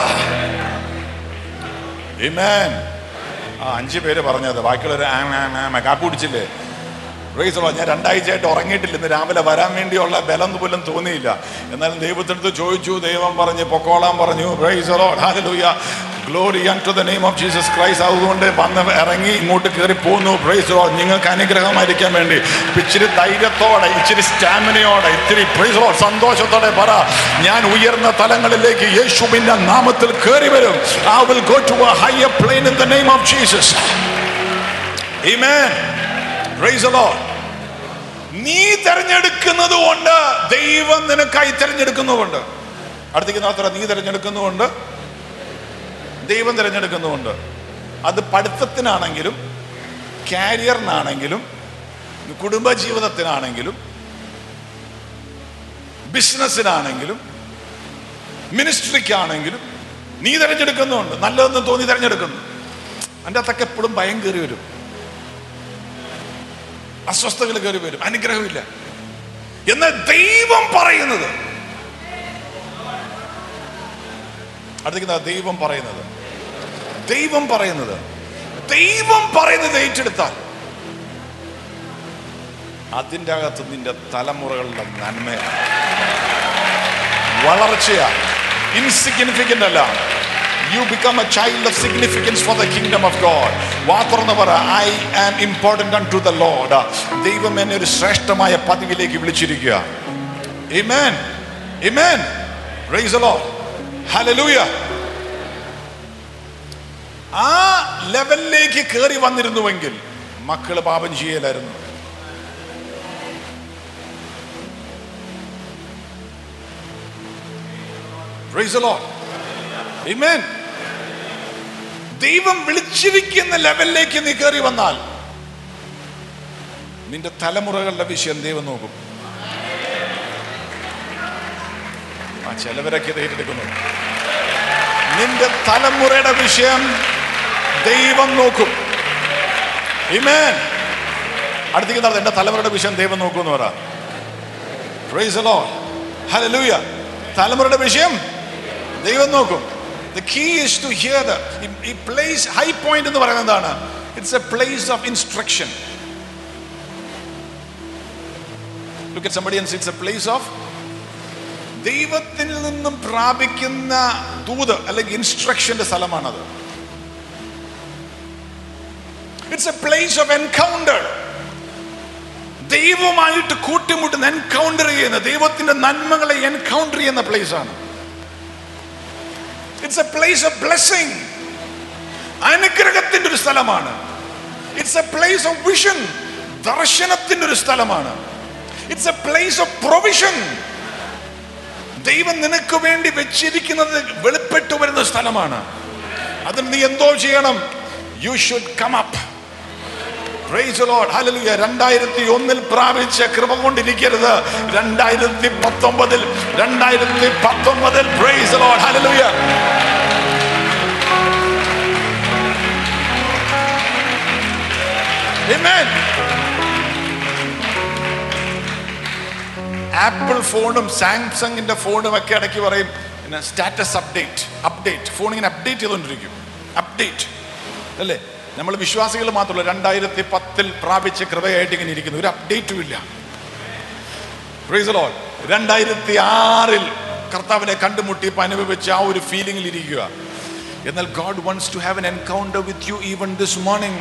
Amen. ആ അഞ്ച് പേര് പറഞ്ഞത് ബാക്കിയുള്ളവർ കാപ്പി കുടിച്ചില്ലേ പ്രൈസ് ഞാൻ രണ്ടാഴ്ചയായിട്ട് ഉറങ്ങിയിട്ടില്ല ഇന്ന് രാവിലെ വരാൻ വേണ്ടിയുള്ള ബലം പോലും തോന്നിയില്ല എന്നാലും ദൈവത്തിനടുത്ത് ചോദിച്ചു ദൈവം പറഞ്ഞ് പൊക്കോളാൻ പറഞ്ഞു praise hallelujah glory to the name of Jesus Christ അതുകൊണ്ട് വന്ന് ഇറങ്ങി ഇങ്ങോട്ട് കയറി പോന്നു പ്രൈസ് ലോ നിങ്ങൾക്ക് അനുഗ്രഹമായിരിക്കാൻ വേണ്ടി ഇപ്പൊ ഇച്ചിരി ധൈര്യത്തോടെ ഇച്ചിരി സ്റ്റാമിനയോടെ ഇത്തിരി പ്രൈസ് ലോ സന്തോഷത്തോടെ പറ ഞാൻ ഉയർന്ന തലങ്ങളിലേക്ക് യേശുവിന്റെ നാമത്തിൽ കയറി വരും I will go to a higher plane in the name of Jesus Amen. Praise the Lord. നീ തെരഞ്ഞെടുക്കുന്നത് കൊണ്ട് ദൈവം നിനക്കായി തെരഞ്ഞെടുക്കുന്നുകൊണ്ട് അടുത്തേക്ക് മാത്രം നീ തെരഞ്ഞെടുക്കുന്നുകൊണ്ട് ദൈവം തിരഞ്ഞെടുക്കുന്നുണ്ട് അത് പഠിത്തത്തിനാണെങ്കിലും കാരിയറിനാണെങ്കിലും കുടുംബജീവിതത്തിനാണെങ്കിലും ബിസിനസ്സിനാണെങ്കിലും മിനിസ്ട്രിക്കാണെങ്കിലും നീ തിരഞ്ഞെടുക്കുന്നുണ്ട് നല്ലതെന്ന് തോന്നി തിരഞ്ഞെടുക്കുന്നു അതിൻ്റെ അകത്തൊക്കെ എപ്പോഴും ഭയം കയറി വരും അസ്വസ്ഥതകൾ കയറി വരും അനുഗ്രഹമില്ല എന്നാൽ ദൈവം പറയുന്നത് അടുത്തേക്ക് ദൈവം പറയുന്നത് ദൈവം പറയുന്നത് ദൈവം പറയുന്നത് ഏറ്റെടുത്താൽ അതിൻ്റെ അകത്ത് നിന്റെ തലമുറകളുടെ നന്മയാണ് വളർച്ചയാണ് ഇൻസിഗ്നിഫിക്കൻ്റ് അല്ല you become a child of significance for the kingdom of God വാ തുറന്ന് പറ I am important to the Lord ദൈവം എന്നെ ഒരു ശ്രേഷ്ഠമായ പദവിയിലേക്ക് വിളിച്ചിരിക്കുക Amen. Amen. Praise the Lord. Hallelujah. ആ ലെവലിലേക്ക് കയറി വന്നിരുന്നുവെങ്കിൽ മക്കള് പാപം ചെയ്യലായിരുന്നു Praise the Lord. Amen. ദൈവം വിളിച്ചിരിക്കുന്ന ലെവലിലേക്ക് നീ കയറി വന്നാൽ നിന്റെ തലമുറകളുടെ വിഷയം ദൈവം നോക്കും ആ ചിലവരൊക്കെ ഇത് ഏറ്റെടുക്കുന്നു നിന്റെ തലമുറയുടെ വിഷയം ദൈവം നോക്കും Amen. അടുത്തേക്ക് നടന്നത് എന്റെ തലമുറയുടെ വിഷയം ദൈവം നോക്കും എന്ന് പറ Praise the Lord. Hallelujah. തലമുറയുടെ വിഷയം ദൈവം നോക്കും the key is to hear the ഈ പ്ലേസ് ഹൈ പോയിന്റ് എന്ന് പറയുന്നത് എന്താണ് it's a place of instruction look at somebody it's a place of ദൈവത്തിൽ നിന്നും പ്രാപിക്കുന്ന ദൂത് അല്ലെങ്കിൽ ഇൻസ്ട്രക്ഷന്റെ സ്ഥലമാണത് it's a place of encounter ദൈവമായിട്ട് കൂട്ടിമുട്ടുന്ന എൻകൗണ്ടർ ചെയ്യുന്ന ദൈവത്തിന്റെ നന്മകളെ എൻകൗണ്ടർ ചെയ്യുന്ന പ്ലേസ് ആണ് it's a place of blessing അനുഗ്രഹത്തിന്റെ ഒരു സ്ഥലമാണ് it's a place of vision ദർശനത്തിന്റെ ഒരു സ്ഥലമാണ് it's a place of provision ദൈവം നിനക്ക് വേണ്ടി വെച്ചിരിക്കുന്നത് വെളിപ്പെട്ടു വരുന്ന സ്ഥലമാണ് അതിന് നീ എന്തോ ചെയ്യണം you should come up praise Lord hallelujah രണ്ടായിരത്തി ഒന്നിൽ പ്രാപിച്ച കൃപ കൊണ്ടിരിക്കരുത് രണ്ടായിരത്തി പത്തൊമ്പതിൽ രണ്ടായിരത്തി പത്തൊമ്പതിൽ praise Lord hallelujah Amen. Apple ഫോണും സാംസങ്ങിന്റെ ഫോണും ഒക്കെ ഇടയ്ക്ക് പറയും പിന്നെ സ്റ്റാറ്റസ് അപ്ഡേറ്റ് അപ്ഡേറ്റ് ഫോൺ ഇങ്ങനെ അപ്ഡേറ്റ് ചെയ്തുകൊണ്ടിരിക്കും അപ്ഡേറ്റ് അല്ലേ നമ്മൾ വിശ്വാസികൾ മാത്രമല്ല രണ്ടായിരത്തി പത്തിൽ പ്രാപിച്ച കൃപയായിട്ട് ഇങ്ങനെ ഇരിക്കുന്നു ഒരു അപ്ഡേറ്റും ഇല്ല Praise the Lord. രണ്ടായിരത്തി ആറിൽ കർത്താവിനെ കണ്ടുമുട്ടിയപ്പോൾ അനുഭവിച്ച ആ ഒരു ഫീലിംഗിൽ ഇരിക്കുക എന്നാൽ God wants to have an encounter with you even this morning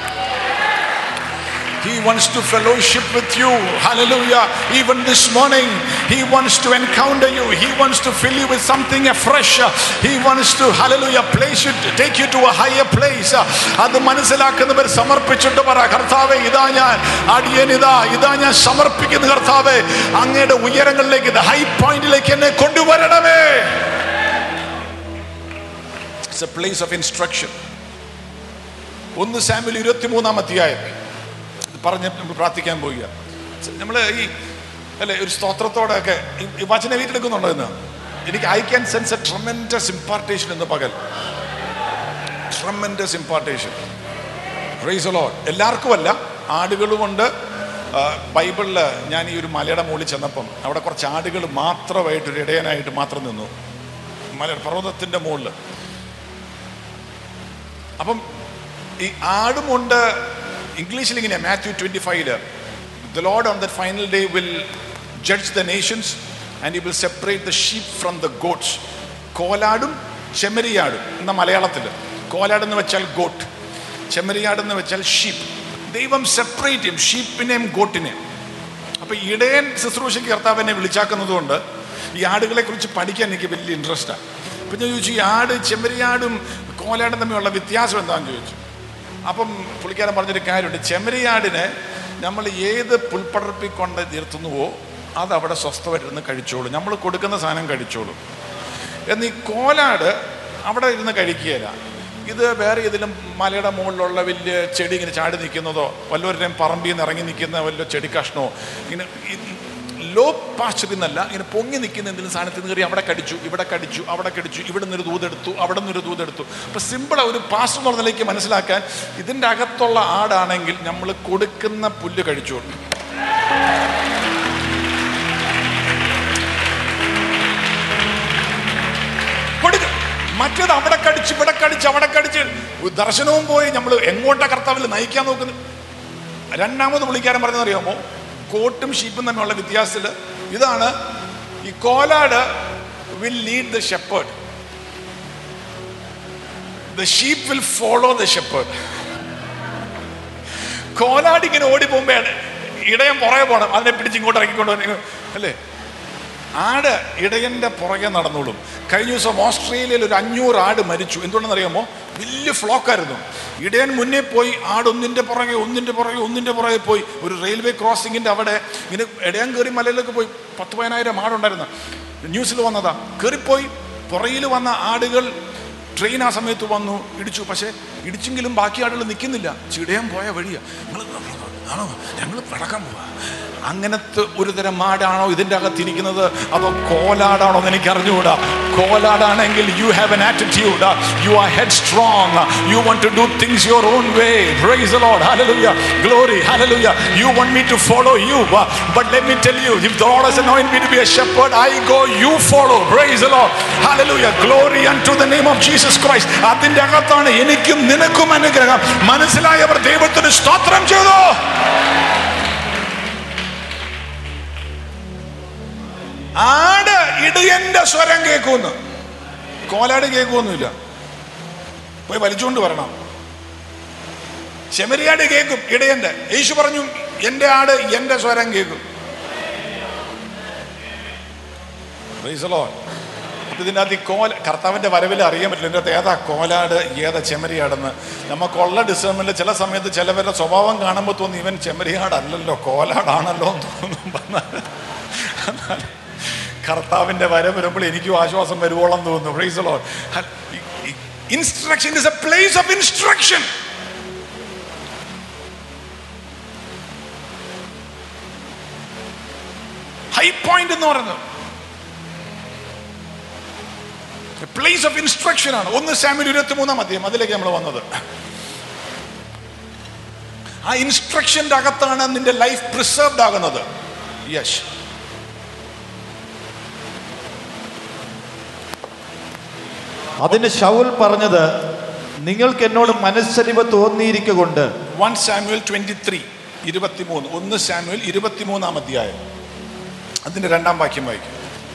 He wants to fellowship with you. Hallelujah. Even this morning, He wants to encounter you. He wants to fill you with something afresh. He wants to, hallelujah, place you, take you to a higher place. അത് മനസ്സിലാക്കുന്നവർ സമർപ്പിച്ചിട്ട് പറ കർത്താവേ ഇതാ ഞാൻ അടിയൻ ഇതാ ഇതാ ഞാൻ സമർപ്പിക്കുന്ന കർത്താവേ അങ്ങയുടെ ഉയരങ്ങളിലേക്ക് ഇത് ഹൈ പോയിന്റിലേക്ക് എന്നെ കൊണ്ടുവരണമേ it's a place of instruction ഒന്ന് സാമ്പിൾ ഇരുപത്തിമൂന്നാം അധ്യായം ഇത് പറഞ്ഞ് നമ്മൾ പ്രാർത്ഥിക്കാൻ പോവുക നമ്മൾ ഈ അല്ലെ ഒരു സ്തോത്രത്തോടെ ഒക്കെ ഈ- ഈ വചന വീട്ടിലെടുക്കുന്നുണ്ടോ ഇന്ന് എനിക്ക് I can sense a tremendous impartation എന്ന് പകൽ ട്രമെൻഡസ് ഇമ്പാർട്ടേഷൻ റേസ് ലോഡ് എല്ലാവർക്കുമല്ല ആടുകളുമുണ്ട് ആ, ബൈബിളിൽ ഞാൻ ഈ ഒരു മലയുടെ മുകളിൽ ചെന്നപ്പം അവിടെ കുറച്ച് ആടുകൾ മാത്രമായിട്ട് ഒരു ഇടയനായിട്ട് മാത്രം നിന്നു മല പർവ്വതത്തിൻ്റെ മുകളിൽ അപ്പം ഈ ആടുമുണ്ട് ഇംഗ്ലീഷിൽ ഇങ്ങനെ മാത്യു ട്വന്റി ഫൈവില് the Lord on the final day will judge the nations and he will separate the sheep from the goats കോലാടും ചെമ്മരിയാടും എന്ന മലയാളത്തിൽ കോലാടെന്ന് വെച്ചാൽ ഗോട്ട് ചെമ്മരിയാടെന്ന് വെച്ചാൽ ഷീപ്പ് ദൈവം സെപ്പറേറ്റ് ചെയ്യും ഷീപ്പിനെയും ഗോട്ടിനെയും അപ്പൊ ഇടയൻ ശുശ്രൂഷയ്ക്ക് കർത്താവ് എന്നെ വിളിച്ചാക്കുന്നത് കൊണ്ട് ഈ ആടുകളെ കുറിച്ച് പഠിക്കാൻ എനിക്ക് വലിയ ഇൻട്രസ്റ്റാണ് അപ്പൊ ഞാൻ ചോദിച്ചു ഈ ആട് ചെമ്മരിയാടും കോലാടും തമ്മിലുള്ള വ്യത്യാസം എന്താണെന്ന് ചോദിച്ചു അപ്പം പുള്ളിക്കാരൻ പറഞ്ഞൊരു കാര്യമുണ്ട് ചെമ്മരിയാടിനെ നമ്മൾ ഏത് പുൽപ്പടർപ്പിൽ കൊണ്ട് നിർത്തുന്നുവോ അത് അവിടെ സ്വസ്ഥമായിട്ടിരുന്ന് കഴിച്ചോളൂ നമ്മൾ കൊടുക്കുന്ന സാധനം കഴിച്ചോളൂ എന്നാൽ ഈ കോലാട് അവിടെ ഇരുന്ന് കഴിക്കുകയില്ല ഇത് വേറെ ഏതെങ്കിലും മലയുടെ മുകളിലുള്ള വലിയ ചെടി ഇങ്ങനെ ചാടി നിൽക്കുന്നതോ വല്ലവരുടെയും പറമ്പിൽ നിന്ന് ഇറങ്ങി നിൽക്കുന്ന വല്ല ചെടി കഷ്ണമോ ഇങ്ങനെ ലോ പാശ്ചറിൽ നിന്നല്ല ഇങ്ങനെ പൊങ്ങി നിൽക്കുന്ന എന്തെങ്കിലും സാധനത്തിൽ നിന്ന് കയറി അവിടെ കടിച്ചു ഇവിടെ കടിച്ചു അവിടെ കടിച്ചു ഇവിടെ നിന്നൊരു ദൂതെടുത്തു അവിടെ നിന്നൊരു ദൂതെടുത്തു അപ്പൊ സിമ്പിൾ ഒരു പാസ്റ്റർ എന്നുള്ള നിലയ്ക്ക് മനസ്സിലാക്കാൻ ഇതിൻ്റെ അകത്തുള്ള ആടാണെങ്കിൽ നമ്മൾ കൊടുക്കുന്ന പുല്ല് കഴിച്ചോളൂ കൊടുക്കും മറ്റേത് അവിടെ കടിച്ച് ഇവിടെ കടിച്ച് അവിടെ കടിച്ച് ദർശനവും പോയി നമ്മൾ എങ്ങോട്ടാ കർത്താവിൽ നയിക്കാൻ നോക്കുന്നു രണ്ടാമത് പുള്ളിക്കാരൻ പറഞ്ഞതറിയാമോ കോട്ടും ഷീപ്പും തമ്മിലുള്ള വ്യത്യാസത്തിൽ ഇതാണ് ഈ കോലാട് will lead the shepherd the sheep will follow the shepherd കോലാട് ഇങ്ങനെ ഓടി പോകുമ്പോഴാണ് ഇടയം പുറകെ പോകണം അതിനെ പിടിച്ച് ഇങ്ങോട്ട് ഇറക്കിക്കൊണ്ട് വന്ന് അല്ലേ ആട് ഇടയന്റെ പുറകെ നടന്നോളും കഴിഞ്ഞ ദിവസം ഓസ്ട്രേലിയയിൽ ഒരു അഞ്ഞൂറ് ആട് മരിച്ചു എന്തുകൊണ്ടെന്ന് അറിയാമോ വലിയ ഫ്ലോക്കായിരുന്നു ഇടയൻ മുന്നേ പോയി ആട് ഒന്നിന്റെ പുറകെ ഒന്നിന്റെ പുറകെ ഒന്നിന്റെ പുറകെ പോയി ഒരു റെയിൽവേ ക്രോസിങ്ങിന്റെ അവിടെ ഇങ്ങനെ ഇടയൻ കയറി മലയിലേക്ക് പോയി പത്ത് പതിനായിരം ആടുണ്ടായിരുന്നു ന്യൂസിൽ വന്നതാ കയറിപ്പോയി പുറയിൽ വന്ന ആടുകൾ ട്രെയിൻ ആ സമയത്ത് വന്നു ഇടിച്ചു പക്ഷേ ഇടിച്ചെങ്കിലും ബാക്കി ആളുകൾ നിൽക്കുന്നില്ല ചിടയാൻ പോയ വഴിയാ നിങ്ങൾ ആണോ ഞങ്ങൾ പടക്കാൻ പോവാ അങ്ങനത്തെ ഒരു തരം മാടാണോ ഇതിൻ്റെ അകത്തിരിക്കുന്നത് അതോ കോലാടാണോ എന്ന് എനിക്ക് അറിഞ്ഞുകൂടാ കോലാടാണെങ്കിൽ you have an attitude you are headstrong you want to do things your own way praise the Lord hallelujah glory hallelujah you want me to follow you but let me tell you if the Lord has anointed me to be a shepherd I go you follow praise the Lord hallelujah glory unto the name of Jesus Christ അതിന്റെ അകത്താണ് എനിക്കും നിനക്കും അനുഗ്രഹം മനസ്സിലായവർ ദൈവത്തിന് സ്തോത്രം ചെയ്തു ആട് ഇടയന്റെ സ്വരം കേൾക്കുന്നു കോലാട് കേൾക്കുമൊന്നുമില്ല പോയി വലിച്ചുകൊണ്ട് വരണം ശമരിയാട് കേൾക്കും ഇടയന്റെ യേശു പറഞ്ഞു എന്റെ ആട് എന്റെ സ്വരം കേൾക്കും Praise the Lord. അപ്പൊ ഇതിനകത്ത് ഈ കോല കർത്താവിന്റെ വരവിൽ അറിയാൻ പറ്റില്ല ഇതിൻ്റെ അകത്ത് ഏതാ കോലാട് ഏതാ ചെമ്മരിയാടെന്ന് നമുക്കുള്ള ഡിസേർമെന്റിൽ ചില സമയത്ത് ചിലവരുടെ സ്വഭാവം കാണുമ്പോൾ തോന്നി ഇവൻ ചെമ്മരിയാടല്ലല്ലോ കോലാടാണല്ലോ എന്ന് തോന്നും എന്നാൽ കർത്താവിന്റെ വരവ് വരുമ്പോൾ എനിക്കും ആശ്വാസം വരുവോളം തോന്നുന്നു praise Lord instruction is a place of instruction high point എന്ന് പറയുന്നത് പ്ലേസ് ഓഫ് ഇൻസ്ട്രക്ഷൻ ആണ് ഒന്ന് സാമ്യൽ ഇരുപത്തി മൂന്നാം അധ്യായം അതിലേക്ക് നമ്മൾ വന്നത് ആ ഇൻസ്ട്രക്ഷന്റെ അകത്താണ് നിന്റെ ലൈഫ് പ്രിസർവ്ഡ് ആകുന്നത് യശ് അതിന് ശൗൽ പറഞ്ഞത് നിങ്ങൾക്ക് എന്നോട് മനസ്സരിവ് തോന്നിയിരിക്കൊണ്ട് വൺ സാമുവൽ ട്വന്റി ത്രീ ഇരുപത്തിമൂന്ന് ഒന്ന് സാമുവൽ ഇരുപത്തിമൂന്നാം അധ്യായം അതിന്റെ രണ്ടാം വാക്യം വായിക്കും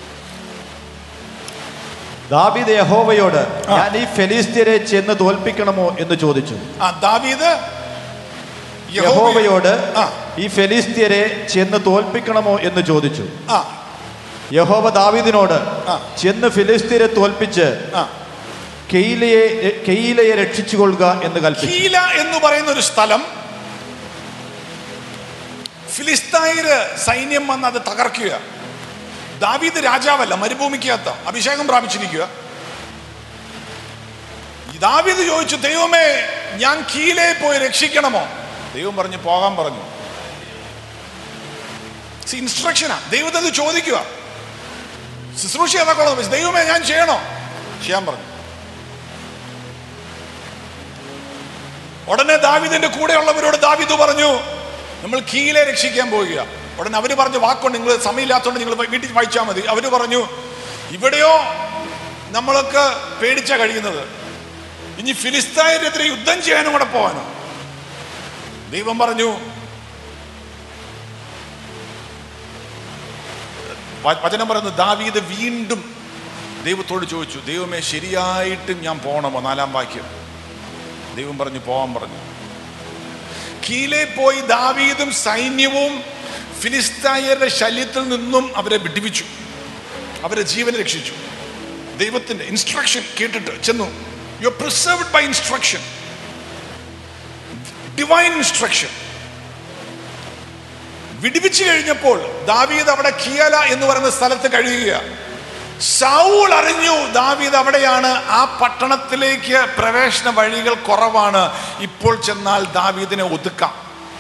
ദാവീദ് യഹോവയോട് ഞാൻ ഈ ഫെലിസ്ത്യരെ ചെന്ന് തോൽപ്പിക്കണമോ എന്ന് ചോദിച്ചു ആ ദാവീദ് യഹോവയോട് ആ. ഈ ഫെലിസ്ത്യരെ ചെന്ന് തോൽപ്പിക്കണമോ എന്ന് ചോദിച്ചു ആ യഹോവ ദാവീദിനോട് ആ. ചെന്ന് ഫിലിസ്തീരെ തോൽപ്പിച്ച് ആ കെയിലയെ കെയിലയെ രക്ഷിച്ചുകൊള്ളുക എന്ന് കൽപ്പിച്ചു ഹീല എന്ന് പറയുന്ന ഒരു സ്ഥലം ഫിലിസ്തീന് സൈന്യം വന്ന് അത് തകർക്കുക ദാവീദ് രാജാവല്ല മരുഭൂമിക്കകത്ത അഭിഷേകം പ്രാപിച്ചിരിക്കുക ദാവീദ് ചോദിച്ചു ദൈവമേ ഞാൻ കീലേ പോയി രക്ഷിക്കണമോ ദൈവം പറഞ്ഞു പോകാൻ പറഞ്ഞു ഇൻസ്ട്രക്ഷനാ ദൈവത്തെ ചോദിക്കുക ശുശ്രൂഷ അതൊക്കെ ദൈവമേ ഞാൻ ചെയ്യണോ ചെയ്യാൻ പറഞ്ഞു ഉടനെ ദാവിദിന്റെ കൂടെയുള്ളവരോട് ദാവിദ് പറഞ്ഞു നമ്മൾ കീലെ രക്ഷിക്കാൻ പോവുക ഉടനെ അവര് പറഞ്ഞ വാക്കുണ്ട് നിങ്ങൾ സമയമില്ലാത്തതുകൊണ്ട് നിങ്ങൾ വീട്ടിൽ വായിച്ചാൽ മതി അവര് പറഞ്ഞു ഇവിടെയോ നമ്മളൊക്കെ പേടിച്ചാ കഴിയുന്നത് ഇനി ഫിലിസ്തീനെതിരെ യുദ്ധം ചെയ്യാനും കൂടെ പോവാനോ ദൈവം പറഞ്ഞു വ- വചനം പറയുന്നു ദാവീദ് വീണ്ടും ദൈവത്തോട് ചോദിച്ചു ദൈവമേ ശരിയായിട്ടും ഞാൻ പോകണമോ നാലാം വാക്യം ദൈവം പറഞ്ഞു പോവാൻ പറഞ്ഞു കീലെ പോയി ദാവീദും സൈന്യവും ഫിലിസ്തായരുടെ ശല്യത്തിൽ നിന്നും അവരെ വിടിവിച്ചു അവരെ ജീവനെ രക്ഷിച്ചു ദൈവത്തിന്റെ ഇൻസ്ട്രക്ഷൻ കേട്ടിട്ട് ചെന്നു you are preserved by instruction divine instruction വിടിവിച്ചു കഴിഞ്ഞപ്പോൾ ദാവീദ് അവിടെ കിയല എന്ന് പറയുന്ന സ്ഥലത്ത് കഴിയുക സൗൾ അറിഞ്ഞു ദാവീദ് അവിടെയാണ് ആ പട്ടണത്തിലേക്ക് പ്രവേശന വഴികൾ കുറവാണ് ഇപ്പോൾ ചെന്നാൽ ദാവീദിനെ ഒതുക്കാം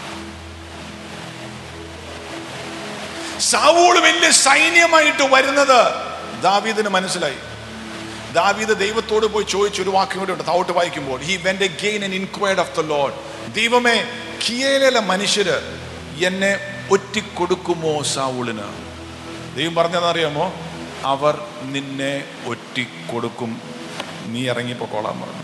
സൗൾ വലിയ സൈന്യമായിട്ട് വരുന്നത് ദാവീദിന് മനസ്സിലായി ദാവീദ് ദൈവത്തോട് പോയി ചോദിച്ചു ഒരു വാക്യം കൂടെ ഉണ്ട് താവോട്ട് വായിക്കുമ്പോൾ he went gain and inquired of the Lord ദൈവമേ കിയയിലെ മനുഷ്യര് എന്നെ ഒറ്റിക്കൊടുക്കുമോ സാവൂളിന് ദൈവം പറഞ്ഞതറിയാമോ അവർ നിന്നെ ഒറ്റിക്കൊടുക്കും നീ ഇറങ്ങിപ്പോക്കോളാൻ പറഞ്ഞു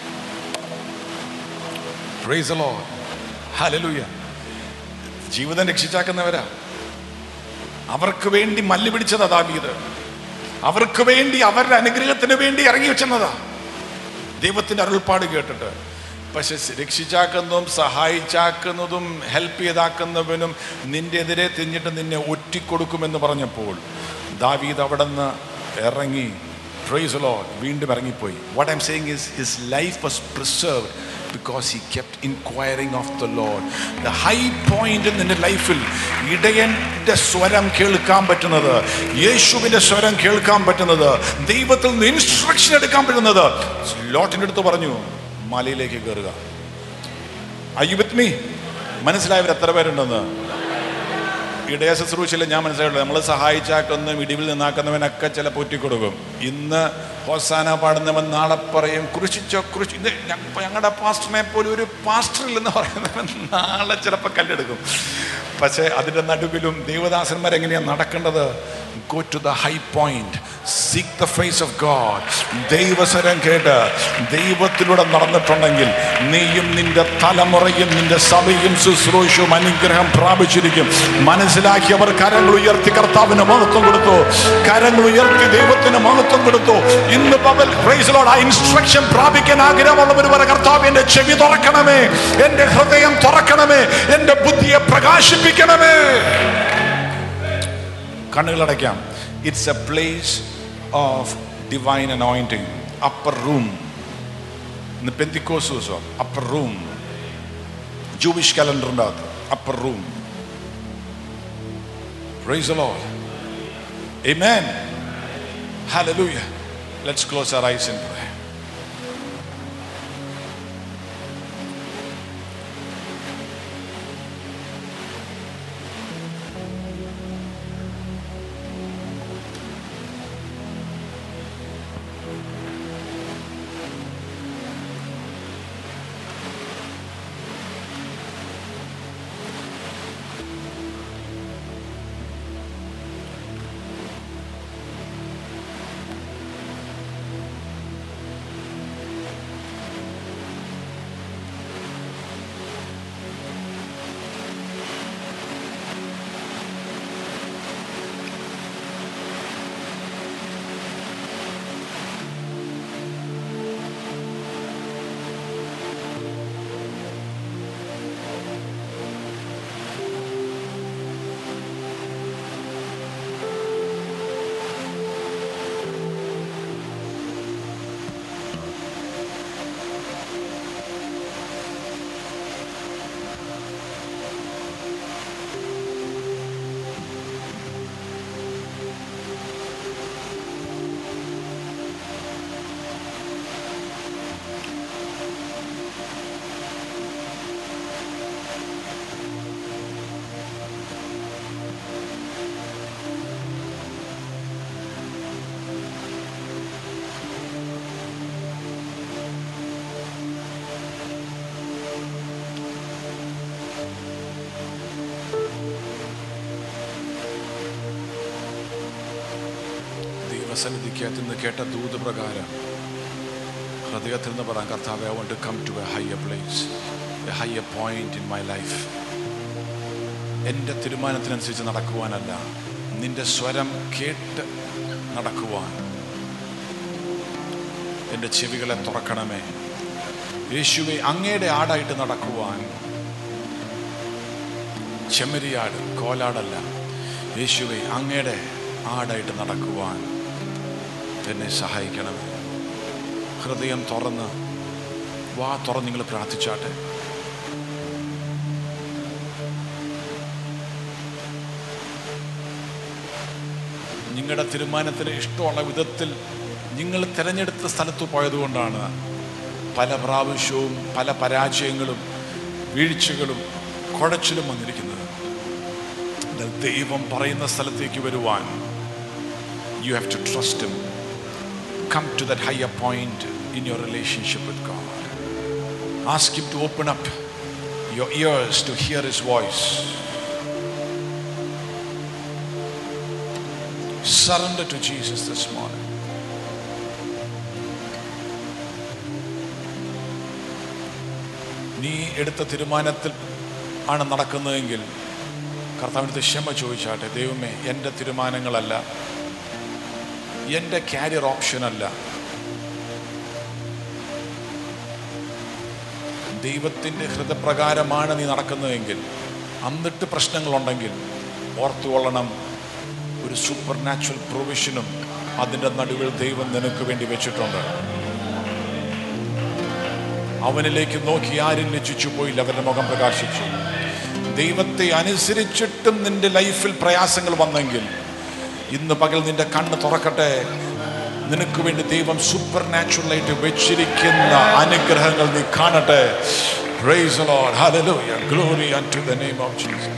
Praise the Lord. Hallelujah. ജീവിതം രക്ഷിച്ചാക്കുന്നവരാ അവർക്ക് വേണ്ടി മല്ല് പിടിച്ചതാ ദാവീദ് അവർക്ക് വേണ്ടി അവരുടെ അനുഗ്രഹത്തിന് വേണ്ടി ഇറങ്ങി വെച്ചെന്നതാ ദൈവത്തിന്റെ അരുൾപ്പാട് കേട്ടിട്ട് പക്ഷെ രക്ഷിച്ചാക്കുന്നതും സഹായിച്ചാക്കുന്നതും ഹെൽപ്പ് ചെയ്താക്കുന്നവനും നിന്റെ എതിരെ തിരിഞ്ഞിട്ട് നിന്നെ ഒറ്റിക്കൊടുക്കുമെന്ന് പറഞ്ഞപ്പോൾ ദാവീദ് അവിടെ നിന്ന് ഇറങ്ങി പ്രൈസ് ലോ വീണ്ടും ഇറങ്ങിപ്പോയി what I'm saying is his life was preserved because he kept inquiring of the Lord the high point നിന്റെ ലൈഫിൽ ഇടയന്റെ സ്വരം കേൾക്കാൻ പറ്റുന്നത് യേശുവിന്റെ സ്വരം കേൾക്കാൻ പറ്റുന്നത് ദൈവത്തിൽ നിന്ന് ഇൻസ്ട്രക്ഷൻ എടുക്കാൻ പറ്റുന്നത് ലോട്ടിന്റെ അടുത്ത് പറഞ്ഞു മലയിലേക്ക് കയറുക അയ്യു വിത്ത് മീ മനസ്സിലായവർ എത്ര പേരുണ്ടെന്ന് ഇടയ ശുശ്രൂഷയിൽ ഞാൻ മനസ്സിലായുള്ളൂ നമ്മൾ സഹായിച്ചാക്കുന്നതും ഇടിവിൽ നിന്നാക്കുന്നവനൊക്കെ ചില പൊറ്റിക്കൊടുക്കും ഇന്ന് ഹോസാന പാടുന്നവൻ നാളെ പറയും കൃഷിച്ചോ കൃഷി ഇത് ഞങ്ങളുടെ പാസ്റ്ററിനെ പോലെ ഒരു പാസ്റ്ററിൽ എന്ന് പറയുന്നവൻ നാളെ ചിലപ്പോൾ കല്ലെടുക്കും പക്ഷേ അതിൻ്റെ നടുവിലും ദേവദാസന്മാർ എങ്ങനെയാണ് നടക്കേണ്ടത് go to the high point seek the face of God ദൈവസ്വരം കേട്ട് ദൈവത്തിലൂടെ നടന്നിട്ടുണ്ടെങ്കിൽ നീയും നിന്റെ തലമുറയും നിന്റെ സഭയും ശുശ്രൂഷയും അനുഗ്രഹം പ്രാപിച്ചിരിക്കും മനസ്സിലാക്കിയവർ കരങ്ങൾ ഉയർത്തി കർത്താവിന് മഹത്വം കൊടുത്തു കരങ്ങൾ ഉയർത്തി ദൈവത്തിന് മഹത്വം കൊടുത്തു ഇന്ന് പകൽ പ്രൈസിലോട് ആ ഇൻസ്ട്രക്ഷൻ പ്രാപിക്കാൻ ആഗ്രഹമുള്ളവർ വരെ കർത്താവ് എന്റെ ചെവി തുറക്കണമേ എന്റെ ഹൃദയം തുറക്കണമേ എന്റെ ബുദ്ധിയെ പ്രകാശിപ്പിക്കണമേ കണ്ണുകളടയ്ക്കാം it's a place of divine anointing upper room ഇന്ന് പെന്തിക്കോസ് ദിവസം അപ്പർ റൂം ജൂവിഷ് കലണ്ടറിൻ്റെ അകത്ത് upper room praise Lord Amen. Hallelujah. Let's close our eyes and pray. ദൈവസന്നിധിക്കകത്ത് നിന്ന് കേട്ട ദൂത് പ്രകാരം ഹൃദയത്തിൽ നിന്ന് പറയാം കർത്താവ് I want to come to a higher place a higher point in my life എൻ്റെ തീരുമാനത്തിനനുസരിച്ച് നടക്കുവാനല്ല നിന്റെ സ്വരം കേട്ട് നടക്കുവാൻ എൻ്റെ ചെവികളെ തുറക്കണമേ യേശുവെ അങ്ങയുടെ ആടായിട്ട് നടക്കുവാൻ ചെമ്മരിയാട് കോലാടല്ല യേശുവെ അങ്ങയുടെ ആടായിട്ട് നടക്കുവാൻ എന്നെ സഹായിക്കണമേ ഹൃദയം തുറന്ന് വാ തുറന്ന് നിങ്ങൾ പ്രാർത്ഥിച്ചാട്ടെ നിങ്ങളുടെ തീരുമാനത്തിന് ഇഷ്ടമുള്ള വിധത്തിൽ നിങ്ങൾ തിരഞ്ഞെടുത്ത സ്ഥലത്ത് പോയതുകൊണ്ടാണ് പല പ്രാവശ്യവും പല പരാജയങ്ങളും വീഴ്ചകളും കുഴച്ചിലും വന്നിരിക്കുന്നത് എന്നാൽ ദൈവം പറയുന്ന സ്ഥലത്തേക്ക് വരുവാൻ you have to trust him come to that higher point in your relationship with God ask him to open up your ears to hear his voice surrender to Jesus this morning. നീ എടുത്ത തീരുമാനത്തിൽ ആണ് നടക്കുന്നതെങ്കിൽ കർത്താവിനടുത്ത് ക്ഷമ ചോദിച്ചാട്ടെ ദൈവമേ എൻ്റെ തീരുമാനങ്ങളല്ല എൻ്റെ carrier ഓപ്ഷനല്ല ദൈവത്തിൻ്റെ ഹൃദയപ്രകാരമാണ് നീ നടക്കുന്നതെങ്കിൽ എന്നിട്ട് പ്രശ്നങ്ങളുണ്ടെങ്കിൽ ഓർത്തുകൊള്ളണം ഒരു സൂപ്പർ നാച്ചുറൽ പ്രൊവിഷനും അതിൻ്റെ നടുവിൽ ദൈവം നിനക്ക് വേണ്ടി വെച്ചിട്ടുണ്ട് അവനിലേക്ക് നോക്കി ആരും ലജ്ജിച്ചു പോയില്ല അവരുടെ മുഖം പ്രകാശിച്ചു ദൈവത്തെ അനുസരിച്ചിട്ടും നിന്റെ ലൈഫിൽ പ്രയാസങ്ങൾ വന്നെങ്കിൽ ഇന്ന് പകൽ നിന്റെ കണ്ണ് തുറക്കട്ടെ നിനക്ക് വേണ്ടി ദൈവം സൂപ്പർ നാച്ചുറലായിട്ട് വെച്ചിരിക്കുന്ന അനുഗ്രഹങ്ങൾ നീ കാണട്ടെ Praise the Lord. Hallelujah. Glory unto the name of Jesus.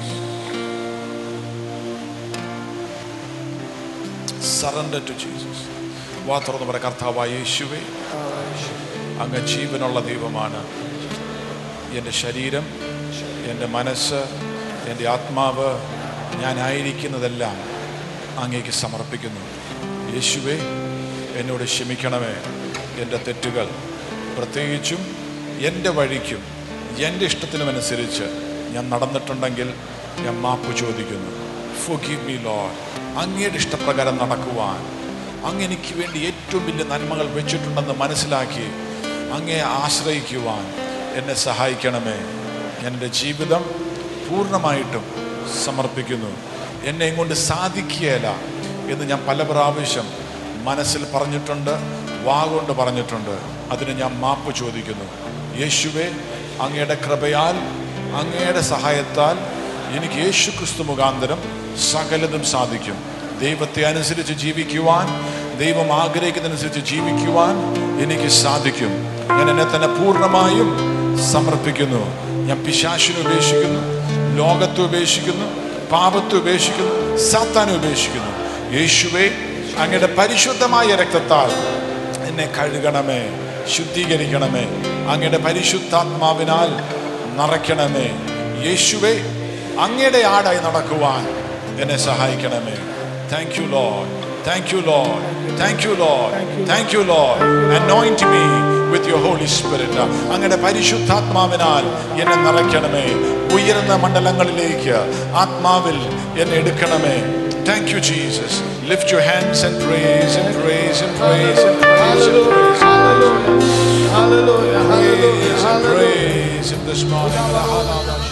Surrender to Jesus വാ തുറന്ന് പറ കർത്താവായ യേശുവേ അങ്ങ് ജീവനുള്ള ദൈവമാണ് എൻ്റെ ശരീരം എൻ്റെ മനസ്സ് എൻ്റെ ആത്മാവ് ഞാനായിരിക്കുന്നതെല്ലാം അങ്ങേക്ക് സമർപ്പിക്കുന്നു യേശുവേ എന്നോട് ക്ഷമിക്കണമേ എൻ്റെ തെറ്റുകൾ പ്രത്യേകിച്ചും എൻ്റെ വഴിക്കും എൻ്റെ ഇഷ്ടത്തിനുമനുസരിച്ച് ഞാൻ നടന്നിട്ടുണ്ടെങ്കിൽ ഞാൻ മാപ്പ് ചോദിക്കുന്നു forgive me Lord അങ്ങയുടെ ഇഷ്ടപ്രകാരം നടക്കുവാൻ അങ്ങ് എനിക്ക് വേണ്ടി ഏറ്റവും വലിയ നന്മകൾ വെച്ചിട്ടുണ്ടെന്ന് മനസ്സിലാക്കി അങ്ങയെ ആശ്രയിക്കുവാൻ എന്നെ സഹായിക്കണമേ ഞാൻ എൻ്റെ ജീവിതം പൂർണ്ണമായിട്ടും സമർപ്പിക്കുന്നു എന്നെ കൊണ്ട് സാധിക്കുകയില്ല എന്ന് ഞാൻ പല പ്രാവശ്യം മനസ്സിൽ പറഞ്ഞിട്ടുണ്ട് വാ കൊണ്ട് പറഞ്ഞിട്ടുണ്ട് അതിന് ഞാൻ മാപ്പ് ചോദിക്കുന്നു യേശുവെ അങ്ങയുടെ കൃപയാൽ അങ്ങയുടെ സഹായത്താൽ എനിക്ക് യേശു ക്രിസ്തു മുഖാന്തരം സകലതും സാധിക്കും ദൈവത്തെ അനുസരിച്ച് ജീവിക്കുവാൻ ദൈവം ആഗ്രഹിക്കുന്നതനുസരിച്ച് ജീവിക്കുവാൻ എനിക്ക് സാധിക്കും ഞാൻ എന്നെ തന്നെ പൂർണ്ണമായും സമർപ്പിക്കുന്നു ഞാൻ പിശാശിനെ ഉപേക്ഷിക്കുന്നു ലോകത്തെ ഉപേക്ഷിക്കുന്നു പാപത്തെ ഉപേക്ഷിക്കുന്നു സാത്താനെ ഉപേക്ഷിക്കുന്നു യേശുവെ അങ്ങയുടെ പരിശുദ്ധമായ രക്തത്താൽ എന്നെ കഴുകണമേ ശുദ്ധീകരിക്കണമേ അങ്ങയുടെ പരിശുദ്ധാത്മാവിനാൽ നിറയ്ക്കണമേ യേശുവെ അങ്ങയുടെ ആടായി നടക്കുവാൻ എന്നെ സഹായിക്കണമേ thank you Lord thank you Lord thank you Lord thank you Lord anoint me with your holy spirit അങ്ങയുടെ പരിശുദ്ധാത്മാവിനാൽ എന്നെ നിറയ്ക്കണമേ ഉയർന്ന മണ്ഡലങ്ങളിലേക്ക് ആത്മാവിൽ എന്നെ എടുക്കണമേ Thank you, Jesus. Lift your hands and praise and praise and praise and praise and praise. Hallelujah. Praise and praise Him this morning.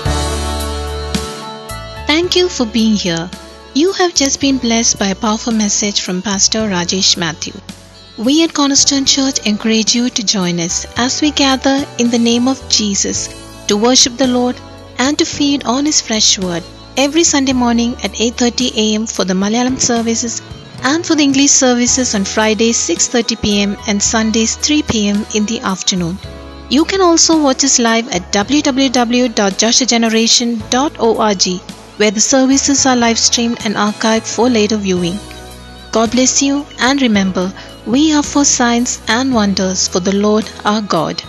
Thank you for being here. You have just been blessed by a powerful message from Pastor Rajesh Matthew. We at Cornerstone Church encourage you to join us as we gather in the name of Jesus to worship the Lord and to feed on his fresh word every Sunday morning at 8:30 a.m. for the Malayalam services and for the English services on Fridays 6:30 p.m. and Sundays 3 p.m. in the afternoon. You can also watch us live at www.joshageneration.org where the services are live streamed and archived for later viewing. God bless you and remember, we are for signs and wonders for the Lord our God.